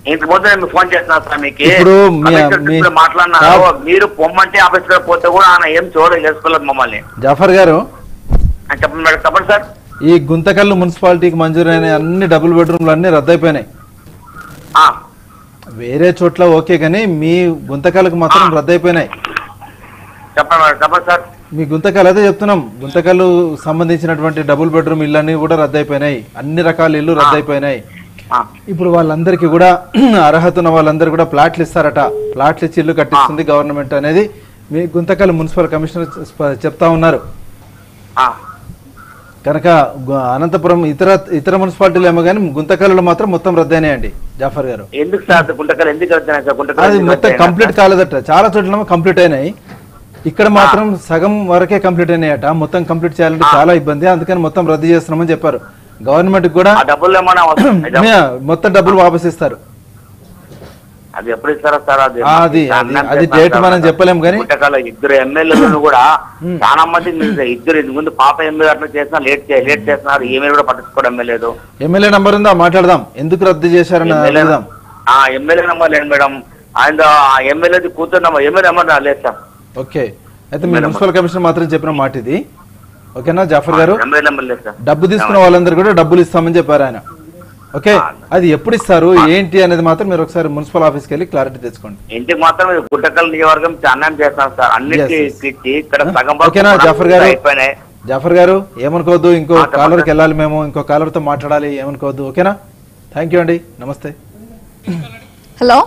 Speaker 4: ఇంత ముందు నేను ఫోన్ చేస్తున్నా సార్ మీకు
Speaker 5: ఇప్పుడు మీ-
Speaker 4: కమిషనర్
Speaker 5: మీ-
Speaker 4: ఇప్పుడు మాట్లాడినారు
Speaker 5: సార్.
Speaker 4: మీరు పొమ్మంటే ఆఫీస్ లో పోతే కూడా ఆయన ఏం చూడ చేసుకోలేదు మమ్మల్ని
Speaker 5: జాఫర్ గారు
Speaker 4: అని చెప్పండి మేడం చెప్పండి సార్
Speaker 5: ఈ గుంతకల్లు మున్సిపాలిటీకి మంజూరైన అన్ని డబుల్ బెడ్రూమ్లు అన్ని రద్దయిపోయినాయి
Speaker 4: ఆ,
Speaker 5: వేరే చోట్ల ఓకే కానీ మీ గుంతకల్లకు మాత్రం రద్దయిపోయినాయి
Speaker 4: చెప్పండి మేడం చెప్పండి సార్
Speaker 5: మీ గుంతకల్ అదే చెప్తున్నాం గుంతకల్లు సంబంధించినటువంటి డబుల్ బెడ్రూమ్ ఇల్లు అన్ని కూడా రద్దయిపోయినాయి అన్ని రకాల ఇల్లు రద్దయిపోయినాయి
Speaker 4: ఆ,
Speaker 5: ఇప్పుడు వాళ్ళందరికీ కూడా అర్హత ఉన్న వాళ్ళందరూ కూడా ప్లాట్లు ఇస్తారట ప్లాట్లు ఇచ్చి ఇల్లు కట్టిస్తుంది గవర్నమెంట్ అనేది మీ గుంతకల్ మున్సిపల్ కమిషనర్ చె- చెప్తా ఉన్నారు
Speaker 4: ఆ,
Speaker 5: కనుక గు- అనంతపురం ఇతర ఇతర మున్సిపాలిటీలు ఏమో కానీ గుంతకల్లో మాత్రం మొత్తం రద్దయినాయండి జాఫర్ గారు
Speaker 4: ఎందుకు సార్ గుంటకల్ ఎందుకు వెళ్తున్నాయి సార్ గుంటకల్
Speaker 5: అది
Speaker 4: ఎందుకు
Speaker 5: మొత్తం
Speaker 4: వెళ్తున్నాయి
Speaker 5: కంప్లీట్
Speaker 4: సార్?
Speaker 5: కాలేదట చాలా చోట్ల కంప్లీట్ అయినాయి ఇక్కడ మాత్రం సగం వరకే కంప్లీట్ అయినాయట మొత్తం కంప్లీట్ చేయాలంటే చాలా ఇబ్బంది అందుకని మొత్తం రద్దు చేస్తున్నామని చెప్పారు గవర్నమెంట్ కూడా
Speaker 4: ఆ డబ్బులు ఏమైనా వస్తాయి?
Speaker 5: మే- మొత్తం డబ్బులు వాపస్ ఇస్తారు
Speaker 4: అది ఎప్పుడు ఇస్తారో సార్ అది
Speaker 5: ఆ, అది- అది- అది date మనం చెప్పలేం కానీ-
Speaker 4: గుంటకల్ ఇద్దరు ఎమ్మెల్యేలను కూడా చాలా మంది నిలిచారు. ఇద్దరు ఇంతకు ముందు పాప ఎమ్మెల్యే అట్లా చేసినా లేట్ చే- లేట్ చేస్తున్నారు ఈమెయిల్ కూడా పట్టించుకోవడం ఎమ్మెల్యేదు
Speaker 5: ఎమ్మెల్యే నంబర్ ఉందా మాట్లాడదాం ఎందుకు రద్దు చేశారని
Speaker 4: ఎమ్మెల్యే
Speaker 5: అడుగుదాం
Speaker 4: ఆ ఎమ్మెల్యే నెంబర్ లేదు మేడం ఆయన ఆ ఎమ్మెల్యేది కూతురు నెంబర్ ఎమ్మెల్యే నెంబర్ నా- లేదు సార్
Speaker 5: ఓకే అయితే మీ మున్సిపల్ కమిషనర్ మాత్రం చెప్పిన మాట ఇది ఓకేనా జాఫర్ గారు
Speaker 4: ఎమ్మెల్యే నెంబర్ లేదు సార్
Speaker 5: డబ్బు తీసుకున్న వాళ్ళందరూ కూడా డబ్బులు ఇస్తామని చెప్పారు ఆయన ఓకే అది ఎప్పుడు ఇస్తారు ఏంటి అనేది మాత్రం మీరు ఒకసారి మున్సిపల్ ఆఫీస్కి వెళ్ళి క్లారిటీ తెచ్చుకోండి
Speaker 4: ఇంటికి మాత్రం ఇది గుంటకల్ నియోజకవర్గం అన్యాయం చేస్తాం సార్ అన్నిటికీ
Speaker 5: Yes, yes.
Speaker 4: ఇచ్చి ఇక్కడ సగం వరకు
Speaker 5: ఓకేనా
Speaker 4: కూడా
Speaker 5: జాఫర్ గారు
Speaker 4: అయిపోయినాయి
Speaker 5: జాఫర్ గారు ఏమనుకోవద్దు ఇంకో
Speaker 4: ఆ, చెప్పండి.
Speaker 5: కాలర్కి వెళ్ళాలి మేము ఇంకో కాలర్తో మాట్లాడాలి ఏమనుకోవద్దు ఓకేనా థ్యాంక్ యూ అండి నమస్తే
Speaker 1: హలో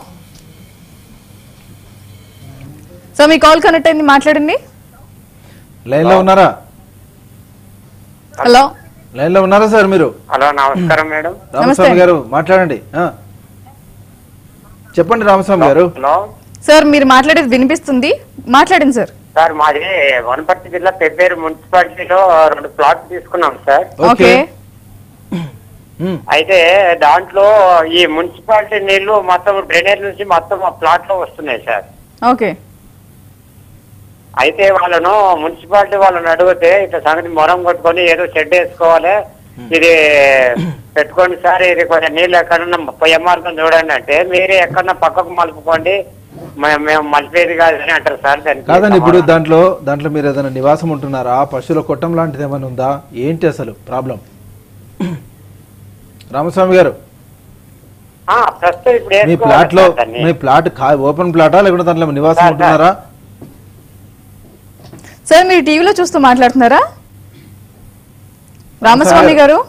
Speaker 1: సో మీ కాల్ కనెక్ట్ అయింది మాట్లాడండి
Speaker 5: లైన్లో ఉన్నారా
Speaker 1: హలో
Speaker 5: లైన్లో ఉన్నారా సార్ మీరు
Speaker 3: హలో నమస్కారం మేడం
Speaker 5: రామస్వామి గారు మాట్లాడండి ఆ. చెప్పండి రామస్వామి గారు
Speaker 3: హలో
Speaker 1: సార్ మీరు మాట్లాడేది వినిపిస్తుంది మాట్లాడండి సార్
Speaker 3: సార్ మాది వనపర్తి జిల్లా పెబ్బేరు మున్సిపాలిటీలో రెండు ప్లాట్ తీసుకున్నాం సార్
Speaker 1: ఓకే
Speaker 5: ఉమ్,
Speaker 3: అయితే దాంట్లో ఈ మున్సిపాలిటీ నీళ్లు మొత్తం డ్రైనేజ్ నుంచి మొత్తం ఆ ప్లాట్ లో వస్తున్నాయి సార్
Speaker 1: ఓకే
Speaker 3: అయితే వాళ్ళను మున్సిపాలిటీ వాళ్ళని అడిగితే ఇట్లా సంగతి మొరం కొట్టుకొని ఏదో షెడ్ వేసుకోవాలి ఇది పెట్టుకోండి సార్ ఇది కొంచెం నీళ్ళు ఎక్కడన్నా పొయ్య మార్గం చూడండి అంటే మీరే ఎక్కడన్నా పక్కకు మలుపుకోండి మే- మేము మలిపేది కాదు అని అంటారు సార్ దానికి
Speaker 5: కాదండి ఇప్పుడు దాంట్లో దాంట్లో మీరు ఏదైనా నివాసం ఉంటున్నారా పశువుల కొట్టం లాంటిది ఏమైనా ఉందా ఏంటి అసలు ప్రాబ్లం రామస్వామి గారు
Speaker 3: ఆ, ప్రస్తుతం ఇప్పుడు
Speaker 5: మీ
Speaker 3: వేసుకోవాలి
Speaker 5: ప్లాట్ లో
Speaker 3: సార్ దాన్ని.
Speaker 5: మీ ప్లాట్ కా- ఓపెన్ ప్లాటా లేకుంటే దాంట్లో నివాసం
Speaker 3: సార్,
Speaker 5: ఉంటున్నారా
Speaker 1: సార్ మీరు టీవీలో చూస్తూ మాట్లాడుతున్నారా రామస్వామి గారు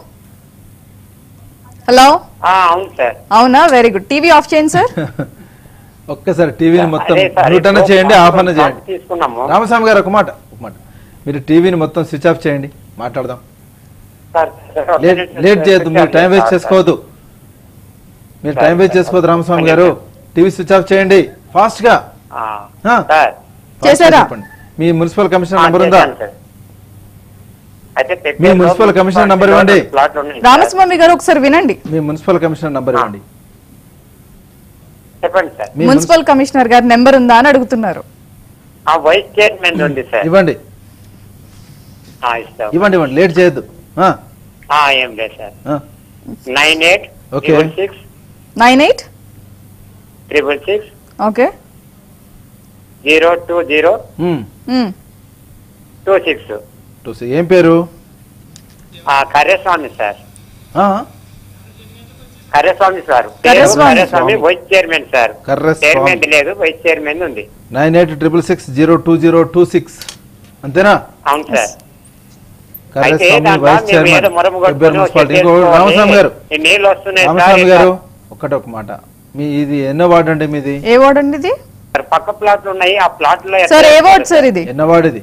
Speaker 1: హలో
Speaker 3: ఆ, అవును సార్
Speaker 1: అవునా వెరీ గుడ్ టీవీ ఆఫ్ చేయండి సార్
Speaker 5: ఒక్కసారి టీవీని మొత్తం
Speaker 3: అదే సార్,
Speaker 5: మ్యూట్ అన్న
Speaker 3: ఇప్పుడు
Speaker 5: చేయండి ఆఫ్ అన్న
Speaker 3: ప్లాట్
Speaker 5: చేయండి
Speaker 3: తీసుకున్నాము
Speaker 5: రామస్వామి గారు ఒక మాట ఒక మాట మీరు టీవీని మొత్తం స్విచ్ ఆఫ్ చేయండి మాట్లాడదాం
Speaker 3: సార్, సార్, ఒక
Speaker 5: లేట్
Speaker 3: నిమిషం
Speaker 5: లేట్ చేయొద్దు మీరు టైం వేస్ట్
Speaker 3: సార్,
Speaker 5: చేసుకోవద్దు మీరు టైం వేస్ట్ చేసుకోవద్దు రామస్వామి గారు టీవీ స్విచ్ ఆఫ్ చేయండి ఫాస్ట్ గా
Speaker 3: ఆ,
Speaker 5: ఆ.
Speaker 3: సార్
Speaker 5: Fast గా
Speaker 1: చేశారా?
Speaker 5: చెప్పండి మీ మున్సిపల్ కమిషనర్
Speaker 3: ఆ,
Speaker 5: నంబర్ ఉందా
Speaker 3: చేశాను సార్. అయితే
Speaker 5: మీ
Speaker 3: పెబ్బేరులో
Speaker 5: మున్సిపల్ కమిషనర్ నంబర్ ఇవ్వండి.
Speaker 3: ప్లాట్లు ఉన్నాయి సార్.
Speaker 1: రామస్వామి గారు ఒకసారి వినండి
Speaker 5: మీ మున్సిపల్ కమిషనర్ నంబర్ ఇవ్వండి
Speaker 3: చెప్పండి సార్
Speaker 5: మీ
Speaker 1: మున్సిపల్ కమిషనర్ గారి నెంబర్ ఉందా అని అడుగుతున్నారు
Speaker 3: ఆ వైస్ చైర్మన్ ఉంది సార్
Speaker 5: ఇవ్వండి
Speaker 3: ఆ, ఇస్తాం
Speaker 5: ఇవ్వండి ఇవ్వండి లేట్ చేయొద్దు ఆ,
Speaker 3: ఆ, ఏం లేదు సార్
Speaker 5: ఆ.
Speaker 3: Nine eight
Speaker 5: Okay.
Speaker 3: Triple six
Speaker 1: nine eight
Speaker 3: triple six
Speaker 1: okay
Speaker 3: zero two zero
Speaker 5: um.
Speaker 3: Two six
Speaker 5: two సి- ఏం పేరు
Speaker 3: కర్యస్వామి సార్
Speaker 5: ఆ,
Speaker 3: కర్యస్వామి సార్ పేరు
Speaker 1: Karyaswamy.
Speaker 3: Karyaswamy vice chairman sir
Speaker 5: Karraswamy.
Speaker 3: Chairman లేదు వైస్ చైర్మన్ ఉంది
Speaker 5: nine eight triple six zero two zero two six అంతేనా
Speaker 3: అవును sir అయితే
Speaker 5: కర్రస్వామి
Speaker 3: దాంట్లో
Speaker 5: వైస్
Speaker 3: మేము ఏదో
Speaker 5: చైర్మన్
Speaker 3: మొరము
Speaker 5: పెబ్బేరు
Speaker 3: కొట్టుకొని
Speaker 5: మున్సిపాలిటీ
Speaker 3: చెక్
Speaker 5: ఇంకో రామస్వామి గారు
Speaker 3: చేసుకోవాలి. ఈ నీళ్ళు వస్తున్నాయి సార్
Speaker 5: రామస్వామి
Speaker 3: ఇట్లా.
Speaker 5: గారు ఒక్కటే ఒక మాట మీ ఇది ఎన్నో వార్డు అండి మీది
Speaker 1: ఏ వార్డ్ అండి ఇది
Speaker 3: సార్, పక్క ప్లాట్లు ఉన్నాయి ఆ ప్లాట్ లో
Speaker 1: సార్ ఏ వార్డ్ సార్ ఇది
Speaker 5: ఎన్నో వార్డు ఇది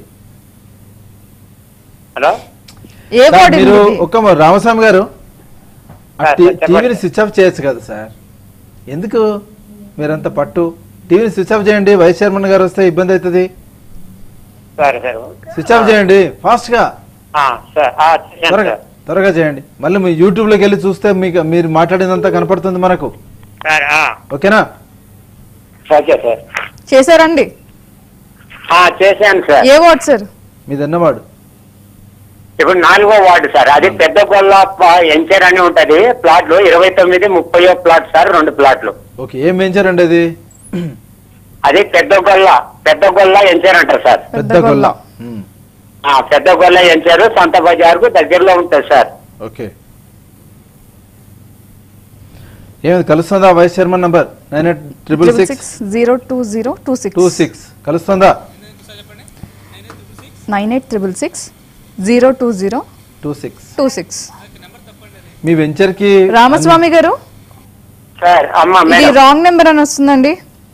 Speaker 3: హలో
Speaker 1: ఏ
Speaker 5: సార్,
Speaker 1: వార్డ్
Speaker 5: మీరు
Speaker 1: ఇది
Speaker 5: ఒక్క మ- రామస్వామి గారు ఆ
Speaker 3: సార్,
Speaker 5: టీ-
Speaker 3: సార్, చెప్పండి.
Speaker 5: టీవీని స్విచ్ ఆఫ్ చేయొచ్చు కదా సార్ ఎందుకు మీరంత పట్టు టీవీని స్విచ్ ఆఫ్ చేయండి వైస్ చైర్మన్ గారు వస్తే ఇబ్బంది అవుతుంది
Speaker 3: సరే సార్
Speaker 5: స్విచ్ ఆఫ్ చేయండి ఫాస్ట్ గా
Speaker 3: ఆ, సార్ ఆ, చేశాను
Speaker 5: త్వరగా
Speaker 3: సార్.
Speaker 5: త్వరగా చేయండి మళ్ళీ మీ యూట్యూబ్ లోకి వెళ్ళి చూస్తే మీకు మీరు మాట్లాడినంత కనపడుతుంది మనకు
Speaker 3: సార్ ఆ,
Speaker 5: ఓకేనా
Speaker 3: ఓకే సార్
Speaker 1: చేశారండి
Speaker 3: ఆ, చేశాను సార్
Speaker 1: ఏ వార్డ్ సార్
Speaker 5: మీది ఎన్నవాడు
Speaker 3: ఇప్పుడు నాలుగో వార్డు సార్ అది పెద్ద గొల్ల ఎంచర్ అని ఉంటది ప్లాట్లు ఇరవై తొమ్మిది ముప్పయో ప్లాట్ సార్ రెండు ప్లాట్లు
Speaker 5: ఓకే ఏం పెంచారండి అది
Speaker 6: అది పెద్ద గొల్ల పెద్ద గొల్ల ఎంచారంటారు సార్
Speaker 5: పెద్ద గొల్ల ఉమ్,
Speaker 6: ఆ పెద్ద గొల్ల ఎంచారు సంత బజార్కు దగ్గరలో ఉంటుంది సార్
Speaker 5: ఓకే ఏమి కలుస్తుందా vice chairman number nine eight triple
Speaker 1: triple
Speaker 5: six
Speaker 1: six zero two zero two six
Speaker 5: two six కలుస్తుందా
Speaker 1: nine eight triple six zero two zero
Speaker 5: two six
Speaker 1: two six
Speaker 5: మీ వెంచర్కి
Speaker 1: రామస్వామి గారు
Speaker 6: సార్ అమ్మ
Speaker 1: ఇది
Speaker 6: మేడం
Speaker 1: రాంగ్ నెంబర్ అని వస్తుందండి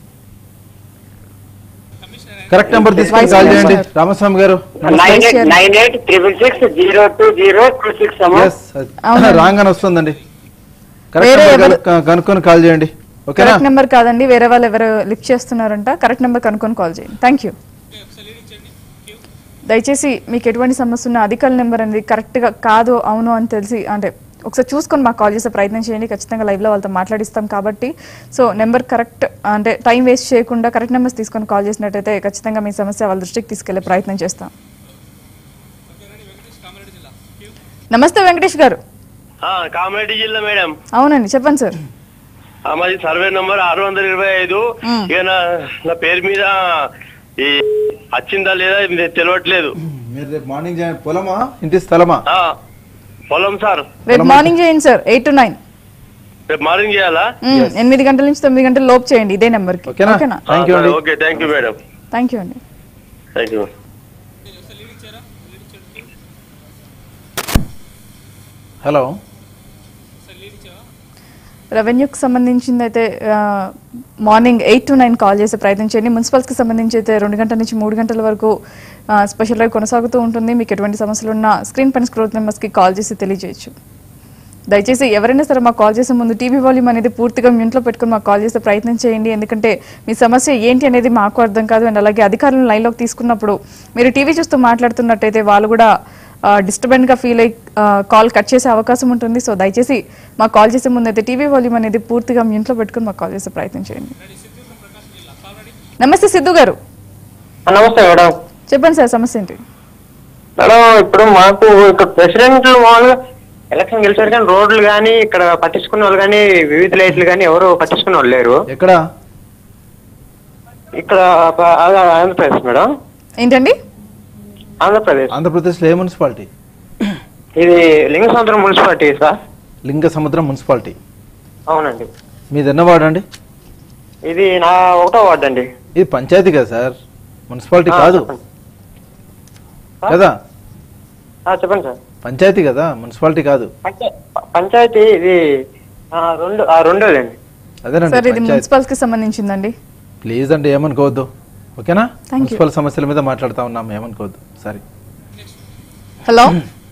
Speaker 5: correct number తీసుకొని
Speaker 1: Vice
Speaker 5: call చేయండి
Speaker 1: Chairman.
Speaker 5: రామస్వామి గారు
Speaker 6: nine eight nine eight triple six zero two zero two six అమ్మ
Speaker 5: ఎస్
Speaker 1: అవునండి.
Speaker 5: రాంగ్ అని వస్తుందండి కరెక్ట్
Speaker 1: వేరే
Speaker 5: నెంబర్
Speaker 1: ఎవరు-
Speaker 5: కను- కనుక్కొని కాల్ చేయండి ఓకేనా
Speaker 1: కరెక్ట్ నెంబర్ కాదండి వేరే వాళ్ళు ఎవరు లిఫ్ట్ చేస్తున్నారంట కరెక్ట్ నెంబర్ కనుక్కొని కాల్ చేయండి థ్యాంక్ యూ దయచేసి మీకు ఎటువంటి సమస్య ఉన్న అధికార నెంబర్ అనేది కరెక్ట్గా కాదు అవును అని తెలిసి అంటే ఒకసారి చూసుకొని మాకు కాల్ చేసే ప్రయత్నం చేయండి ఖచ్చితంగా లైవ్లో వాళ్ళతో మాట్లాడిస్తాం కాబట్టి సో నెంబర్ కరెక్ట్ అంటే టైం వేస్ట్ చేయకుండా కరెక్ట్ నెంబర్స్ తీసుకొని కాల్ చేసినట్టయితే ఖచ్చితంగా మీ సమస్య వాళ్ళ దృష్టికి తీసుకెళ్లే ప్రయత్నం చేస్తాం నమస్తే వెంకటేష్ గారు
Speaker 7: కామారెడ్డి జిల్లా మేడం
Speaker 1: అవునండి చెప్పండి సార్
Speaker 7: ఆ, మాది సర్వే నంబర్ ఆరు వందల ఇరవై ఐదు ఇక నా నా పేరు మీద ఈ వచ్చిందా లేదా ఇది తెలియట్లేదు
Speaker 5: మీరు రేపు మార్నింగ్ చేయండి. పొలమా ఇంటి స్థలమా
Speaker 7: ఆ, పొలం సార్
Speaker 1: రేపు మార్నింగ్ చేయండి సార్ ఎయిట్ టు నైన్
Speaker 7: రేపు మార్నింగ్ చేయాలా
Speaker 1: ఎనిమిది గంటల నుంచి తొమ్మిది గంటల లోపు చేయండి ఇదే నెంబర్కి
Speaker 5: ఓకేనా
Speaker 1: ఓకేనా
Speaker 5: థ్యాంక్ యూ అండి
Speaker 7: okay thank you madam
Speaker 1: thank you అండి
Speaker 7: థ్యాంక్ యూ
Speaker 5: హలో
Speaker 1: రెవెన్యూకి సంబంధించింది అయితే ఆ, morning eight to nine call చేసే ప్రయత్నం చేయండి మున్సిపల్స్కి సంబంధించి అయితే రెండు గంటల నుంచి మూడు గంటల వరకు ఆ, స్పెషల్ డ్రైవ్ కొనసాగుతూ ఉంటుంది మీకు ఎటువంటి సమస్యలు ఉన్నా స్క్రీన్ పైన స్క్రోత్ నెంబర్స్కి కాల్ చేసి తెలియజేయచ్చు దయచేసి ఎవరైనా సరే మాకు కాల్ చేసే ముందు టీవీ వాల్యూమ్ అనేది పూర్తిగా మ్యూట్లో పెట్టుకుని మాకు కాల్ చేసే ప్రయత్నం చేయండి ఎందుకంటే మీ సమస్య ఏంటి అనేది మాకు అర్థం కాదు అండ్ అలాగే అధికారులను లైన్లోకి తీసుకున్నప్పుడు మీరు టీవీ చూస్తూ మాట్లాడుతున్నట్టయితే వాళ్ళు కూడా డిస్టర్బెంట్గా ఫీల్ అయ్యి కాల్ కట్ చేసే అవకాశం ఉంటుంది సో దయచేసి మాకు కాల్ చేసే ముందు అయితే టీవీ వాల్యూమ్ అనేది పూర్తిగా మ్యూట్లో పెట్టుకుని మాకు కాల్ చేసే ప్రయత్నం చేయండి నమస్తే సిద్ధు గారు
Speaker 6: నమస్తే మేడం
Speaker 1: చెప్పండి సార్ సమస్య ఏంటి
Speaker 6: మేడం ఇప్పుడు మాకు ఇక్కడ ప్రెసిడెంట్ వాళ్ళు ఎలక్షన్ గెలిచారు కానీ రోడ్లు కానీ ఇక్కడ పట్టించుకున్న వాళ్ళు కానీ వివిధ లైట్లు కానీ ఎవరు పట్టించుకున్న వాళ్ళు లేరు
Speaker 5: ఎక్కడ
Speaker 6: ఇక్కడ ప- ఆ- ఆంధ్రప్రదేశ్ మేడం
Speaker 1: ఏంటండి
Speaker 6: ఆంధ్రప్రదేశ్
Speaker 5: ఆంధ్రప్రదేశ్లో ఏ మున్సిపాలిటీ
Speaker 6: ఇది లింగసముద్రం మున్సిపాలిటీ సార్
Speaker 5: లింగ సముద్రం మున్సిపాలిటీ
Speaker 6: అవునండి
Speaker 5: మీది ఎన్న వార్డు అండి
Speaker 6: ఇది నా ఒకటో వార్డు అండి
Speaker 5: ఇది పంచాయతీ కదా సార్ మున్సిపాలిటీ
Speaker 6: ఆ,
Speaker 5: కాదు
Speaker 6: చెప్పండి.
Speaker 5: కదా
Speaker 6: ఆ, చెప్పండి సార్
Speaker 5: పంచాయతీ కదా మున్సిపాలిటీ కాదు
Speaker 6: పంచా- పంచాయతీ ఇది ఆ, రెండు ఆ, రెండోదండి
Speaker 5: అదేనండి
Speaker 1: సార్ ఇది
Speaker 5: పంచాయతీ
Speaker 1: మున్సిపల్స్కి సంబంధించిందండి
Speaker 5: ప్లీజ్ అండి ఏమనుకోవద్దు ఓకేనా
Speaker 1: Thank you.
Speaker 5: మున్సిపల్ సమస్యల మీద మాట్లాడుతా ఉన్నాం ఏమనుకోవద్దు సరే
Speaker 1: హలో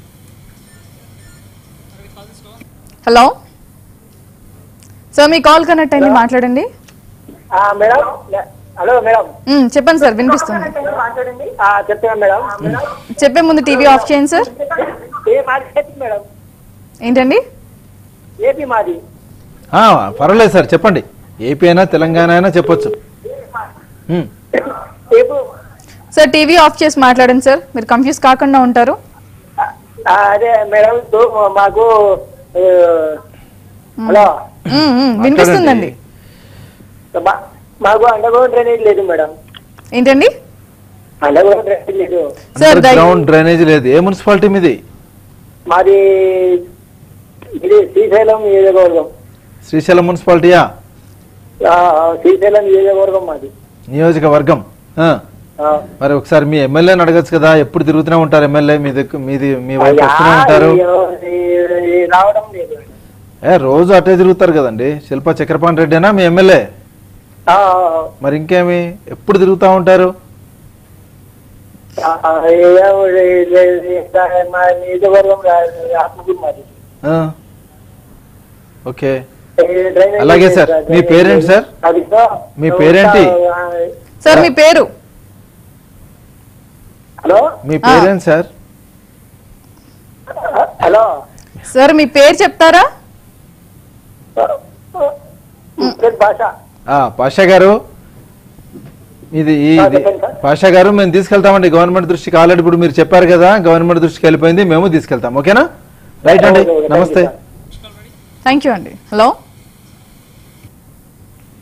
Speaker 1: హలో సార్ మీ కాల్ కనెక్ట్ అయింది మాట్లాడండి
Speaker 6: మేడం హలో మేడం
Speaker 1: మ్, చెప్పండి సార్ వినిపిస్తుంది
Speaker 6: చెప్తాను మేడం
Speaker 1: చెప్పే ముందు టీవీ ఆఫ్ చేయండి సార్
Speaker 6: ఏ మాది మేడం
Speaker 1: ఏంటండి
Speaker 6: ఏపీ మాది
Speaker 5: ఆ, పర్వాలేదు సార్ చెప్పండి ఏపీ అయినా తెలంగాణ అయినా చెప్పొచ్చు ఉమ్,
Speaker 1: సార్ టీవీ ఆఫ్ చేసి మాట్లాడండి సార్ మీరు కన్ఫ్యూజ్ కాకుండా ఉంటారు
Speaker 6: అదే మేడం ఇప్పుడు మాకు ఆ, హలో
Speaker 1: మ్, మ్, వినిపిస్తుందండి
Speaker 6: మా- మాకు అండర్గ్రౌండ్ డ్రైనేజ్ లేదు మేడం
Speaker 1: ఏంటండి
Speaker 6: అండర్గ్రౌండ్ డ్రైనేజ్ లేదు
Speaker 1: సార్
Speaker 5: అండర్
Speaker 1: దయ-
Speaker 5: గ్రౌండ్ డ్రైనేజ్ లేదు ఏ మున్సిపాలిటీ మీది
Speaker 6: మాది ఇది శ్రీశైలం నియోజకవర్గం
Speaker 5: శ్రీశైలం మున్సిపాలిటీయా
Speaker 6: ఆ, శ్రీశైలం నియోజకవర్గం మాది
Speaker 5: నియోజకవర్గం ఆ,
Speaker 6: ఆ.
Speaker 5: మరి ఒకసారి మీ ఎమ్మెల్యేని అడగచ్చు కదా ఎప్పుడు తిరుగుతూనే ఉంటారు ఎమ్మెల్యే మీ దగ్గర మీది మీ వైపు వస్తూనే ఉంటారు
Speaker 6: అయ్యా, ఈ- ఈ రావడం లేదు
Speaker 5: ఏ రోజు అటే తిరుగుతారు కదండి శిల్ప చక్రపాణి రెడ్డేనా మీ ఎమ్మెల్యే
Speaker 6: ఆ,
Speaker 5: మరి ఇంకేమి ఎప్పుడు తిరుగుతూ ఉంటారు
Speaker 6: ఆ, ఆ, ఏదో ఈ- ఈ- ఈ- మా నియోజకవర్గం రా- ఆత్మకూరు మాది
Speaker 5: ఆ, ఓకే
Speaker 6: ఈ డ్రైనేజ్
Speaker 5: అలాగే సార్. మీ పేరేంటి సార్?
Speaker 6: అది సార్.
Speaker 5: మీ పేరేంటి?
Speaker 6: ఆ,
Speaker 1: సార్ మీ పేరు
Speaker 6: హలో
Speaker 5: మీ పేరేంటి సార్
Speaker 6: హలో
Speaker 1: సార్ మీ పేరు చెప్తారా
Speaker 6: పేరు భాష
Speaker 5: ఆ, పాషా గారు ఇది ఈ-
Speaker 6: ఆ,
Speaker 5: ఇది
Speaker 6: చెప్పండి సార్.
Speaker 5: పాషా గారు మేము తీసుకెళ్తామండి గవర్నమెంట్ దృష్టికి ఆల్రెడీ ఇప్పుడు మీరు చెప్పారు కదా గవర్నమెంట్ దృష్టికి వెళ్ళిపోయింది మేము తీసుకెళ్తాం ఓకేనా రైట్ అండి
Speaker 6: okay, okay,
Speaker 5: namaste
Speaker 6: thank you
Speaker 1: thank you అండి hello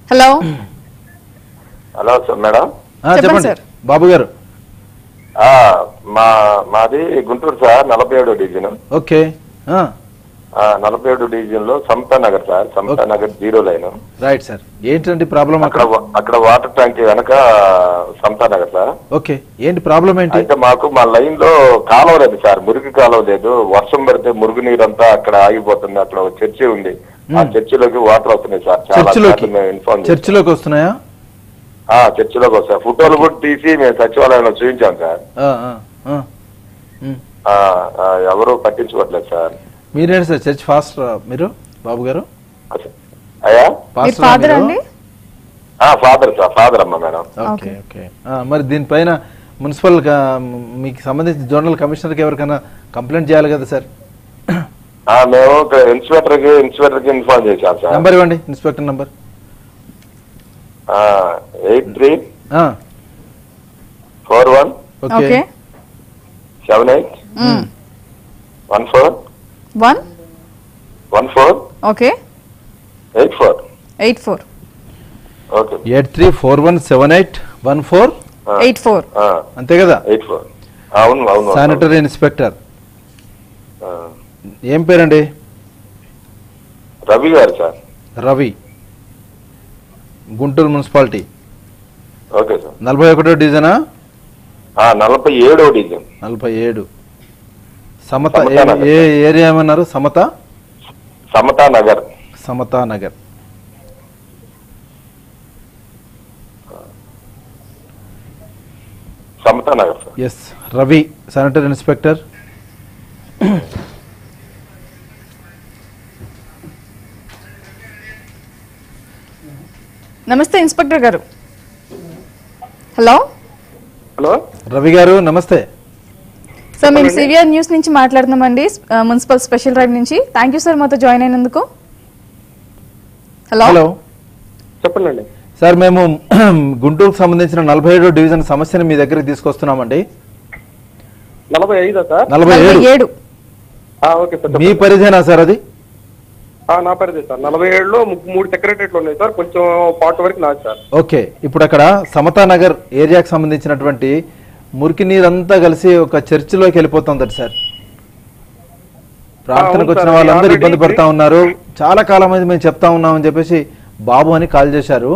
Speaker 1: hello
Speaker 8: hello sir madam
Speaker 5: ఆ,
Speaker 1: చెప్పండి
Speaker 5: చెప్పండి
Speaker 1: సార్.
Speaker 5: బాబు గారు
Speaker 8: ఆ, మా మాది గుంటూరు సార్ నలభై ఏడో డివిజన్
Speaker 5: ఓకే ఆ,
Speaker 8: ఆ, నలభై ఏడు డివిజన్ లో Samatha Nagar sir Samatha Nagar zero line
Speaker 5: right sir ఏంటండి ప్రాబ్లం
Speaker 8: అక్కడ
Speaker 5: అక్కడ
Speaker 8: వా- అక్కడ వాటర్ ట్యాంక్ వెనక సమతా నగర్ సార్
Speaker 5: ఓకే ఏంటి ప్రాబ్లం ఏంటి
Speaker 8: అయితే మాకు మా లైన్ లో కాలువ లేదు సార్ మురికి కాలువ లేదు వర్షం పడితే మురుగు నీరు అంతా అక్కడ ఆగిపోతుంది అక్కడ ఒక చర్చి ఉంది ఆ చర్చిలోకి వాటర్ వస్తున్నాయి సార్ చాలా
Speaker 5: చర్చిలోకి
Speaker 8: సార్లు మేము ఇన్ఫార్మ్ చేసాం.
Speaker 5: చర్చిలోకి వస్తున్నాయా
Speaker 8: ఆ చర్చిలోకి వస్తాయి ఫోటోలు కూడా తీసి మేము సచివాలయంలో చూపించాం సార్
Speaker 5: ఆ, ఆ, ఆ. ఉమ్.
Speaker 8: ఆ, ఆ, ఎవరు పట్టించుకోవట్లేదు సార్
Speaker 5: మీరేంటి సార్ చర్చ్ ఫాస్ట్ మీరు బాబు గారు
Speaker 8: అయ్యా
Speaker 1: మీరు
Speaker 5: పాస్టరా
Speaker 1: ఫాదర్
Speaker 5: మీరు?
Speaker 1: అండి
Speaker 8: ఆ ఫాదర్ సార్ ఫాదర్ అమ్మ మేడం
Speaker 5: ఓకే ఓకే ఆ, మరి దీనిపైన మున్సిపల్ గా- మీకు సంబంధించి జోనల్ కమిషనర్కి ఎవరికైనా కంప్లైంట్ చేయాలి కదా సార్
Speaker 8: ఆ, మేము ఇన్స్పెక్టర్ కి ఇన్స్పెక్టర్ కి ఇన్ఫార్మ్ చేశాం సార్
Speaker 5: నంబర్ ఇవ్వండి ఇన్స్పెక్టర్ నంబర్
Speaker 8: ఎయిట్ త్రీ
Speaker 5: ఆ,
Speaker 8: four one
Speaker 5: okay
Speaker 1: okay
Speaker 8: seven eight one four
Speaker 1: one
Speaker 8: one four
Speaker 1: okay
Speaker 8: eight four
Speaker 1: eight four
Speaker 8: okay
Speaker 5: eight three four one seven eight one four
Speaker 1: eight four
Speaker 5: అంతే కదా
Speaker 8: eight four అవును అవును అవును.
Speaker 5: Sanitary inspector
Speaker 8: ఆ,
Speaker 5: ఏం పేరండి
Speaker 8: రవి గారు sir
Speaker 5: Ravi Guntur municipality
Speaker 8: okay sir
Speaker 5: నలభై ఒకటో డివిజనా
Speaker 8: ఆ, నలభై ఏడో డివిజన్
Speaker 5: నలభై ఏడు సమత
Speaker 8: సమతా
Speaker 5: ఏ-
Speaker 8: నగర్.
Speaker 5: ఏ ఏరియా ఏమన్నారు Samatha
Speaker 8: Samatha Nagar
Speaker 5: Samatha Nagar
Speaker 8: Samatha Nagar sir
Speaker 5: yes Ravi sanitary inspector
Speaker 1: namaste inspector గారు హలో
Speaker 3: హలో
Speaker 5: రవి గారు నమస్తే
Speaker 1: సార్ మేము సివిఆర్ న్యూస్ నుంచి మాట్లాడుతున్నామండి ఆ, మున్సిపల్ స్పెషల్ డ్రైవ్ నుంచి థ్యాంక్ యూ సార్ మాతో జాయిన్ అయినందుకు హలో
Speaker 5: హలో
Speaker 3: చెప్పండి
Speaker 5: సార్ మేము గుంటూరుకు సంబంధించిన నలభై ఏడో డివిజన్ సమస్యను మీ దగ్గరికి తీసుకొస్తున్నామండి
Speaker 3: నలభై ఐదా సార్
Speaker 5: నలభై
Speaker 1: నలభై
Speaker 5: ఏడు
Speaker 1: ఏడు
Speaker 3: ఓకే సార్
Speaker 5: మీ పరిధేనా సార్ అది
Speaker 3: ఆ, నా పరిధి సార్ నలభై ఏడులో ము- మూడు సెక్రటరీలు ఉన్నాయి సార్ కొంచెం పార్ట్ వరకు నాది సార్
Speaker 5: ఓకే ఇప్పుడు అక్కడ సమతా నగర్ ఏరియాకి సంబంధించినటువంటి మురికి నీరంతా కలిసి ఒక చర్చిలోకి వెళ్ళిపోతుంది సార్ ప్రార్థనకు
Speaker 3: అవును
Speaker 5: వచ్చిన
Speaker 3: సార్,
Speaker 5: వాళ్ళందరూ
Speaker 3: already
Speaker 5: ఇబ్బంది పడతా ఉన్నారు చాలా కాలం అయితే మేము చెప్తా ఉన్నామని చెప్పేసి బాబు అని కాల్ చేశారు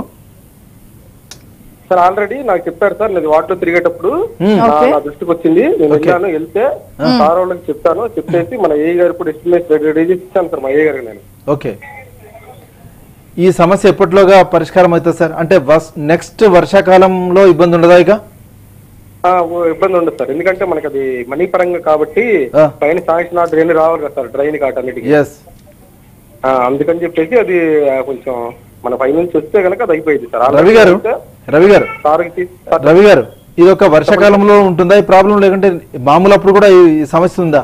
Speaker 3: సార్ ఆల్రెడీ నాకు చెప్పారు సార్ నేను వాటిలో తిరిగేటప్పుడు
Speaker 5: Hmm.
Speaker 3: నా-
Speaker 1: Okay.
Speaker 3: నా దృష్టికి వచ్చింది నేను
Speaker 5: Okay.
Speaker 3: వెళ్ళాను వెళ్తే సార్ వాళ్ళకి చెప్తాను చెప్పేసి మన ఏ గారు కూడా ఎస్టిమేట్ రెడీ చేసి ఇచ్చాను సార్ మా ఏ గారు నేను
Speaker 5: ఓకే ఈ సమస్య ఎప్పటిలోగా పరిష్కారం అవుతుంది సార్ అంటే నెక్స్ట్ వర్షాకాలంలో ఇబ్బంది ఉండదా ఇక
Speaker 3: ఆ, ఓ ఇబ్బంది ఉండదు సార్ ఎందుకంటే మనకి అది మనీ పరంగా కాబట్టి
Speaker 5: ఆ.
Speaker 3: పైన శాంక్షన్ ఆ డ్రైన్ రావాలి కదా సార్ డ్రైన్ కాట అన్నిటికీ
Speaker 5: ఎస్
Speaker 3: ఆ, అందుకని చెప్పేసి అది ఆ, కొంచెం మన పై నుంచి వస్తే కనుక అది అయిపోయింది సార్
Speaker 5: రవి గారు రవి గారు
Speaker 3: సార్కి తీసి సార్
Speaker 5: రవి గారు ఇది ఒక వర్షాకాలంలో ఉంటుందా ఈ ప్రాబ్లం లేకుంటే మామూలు అప్పుడు కూడా ఈ ఈ సమస్య ఉందా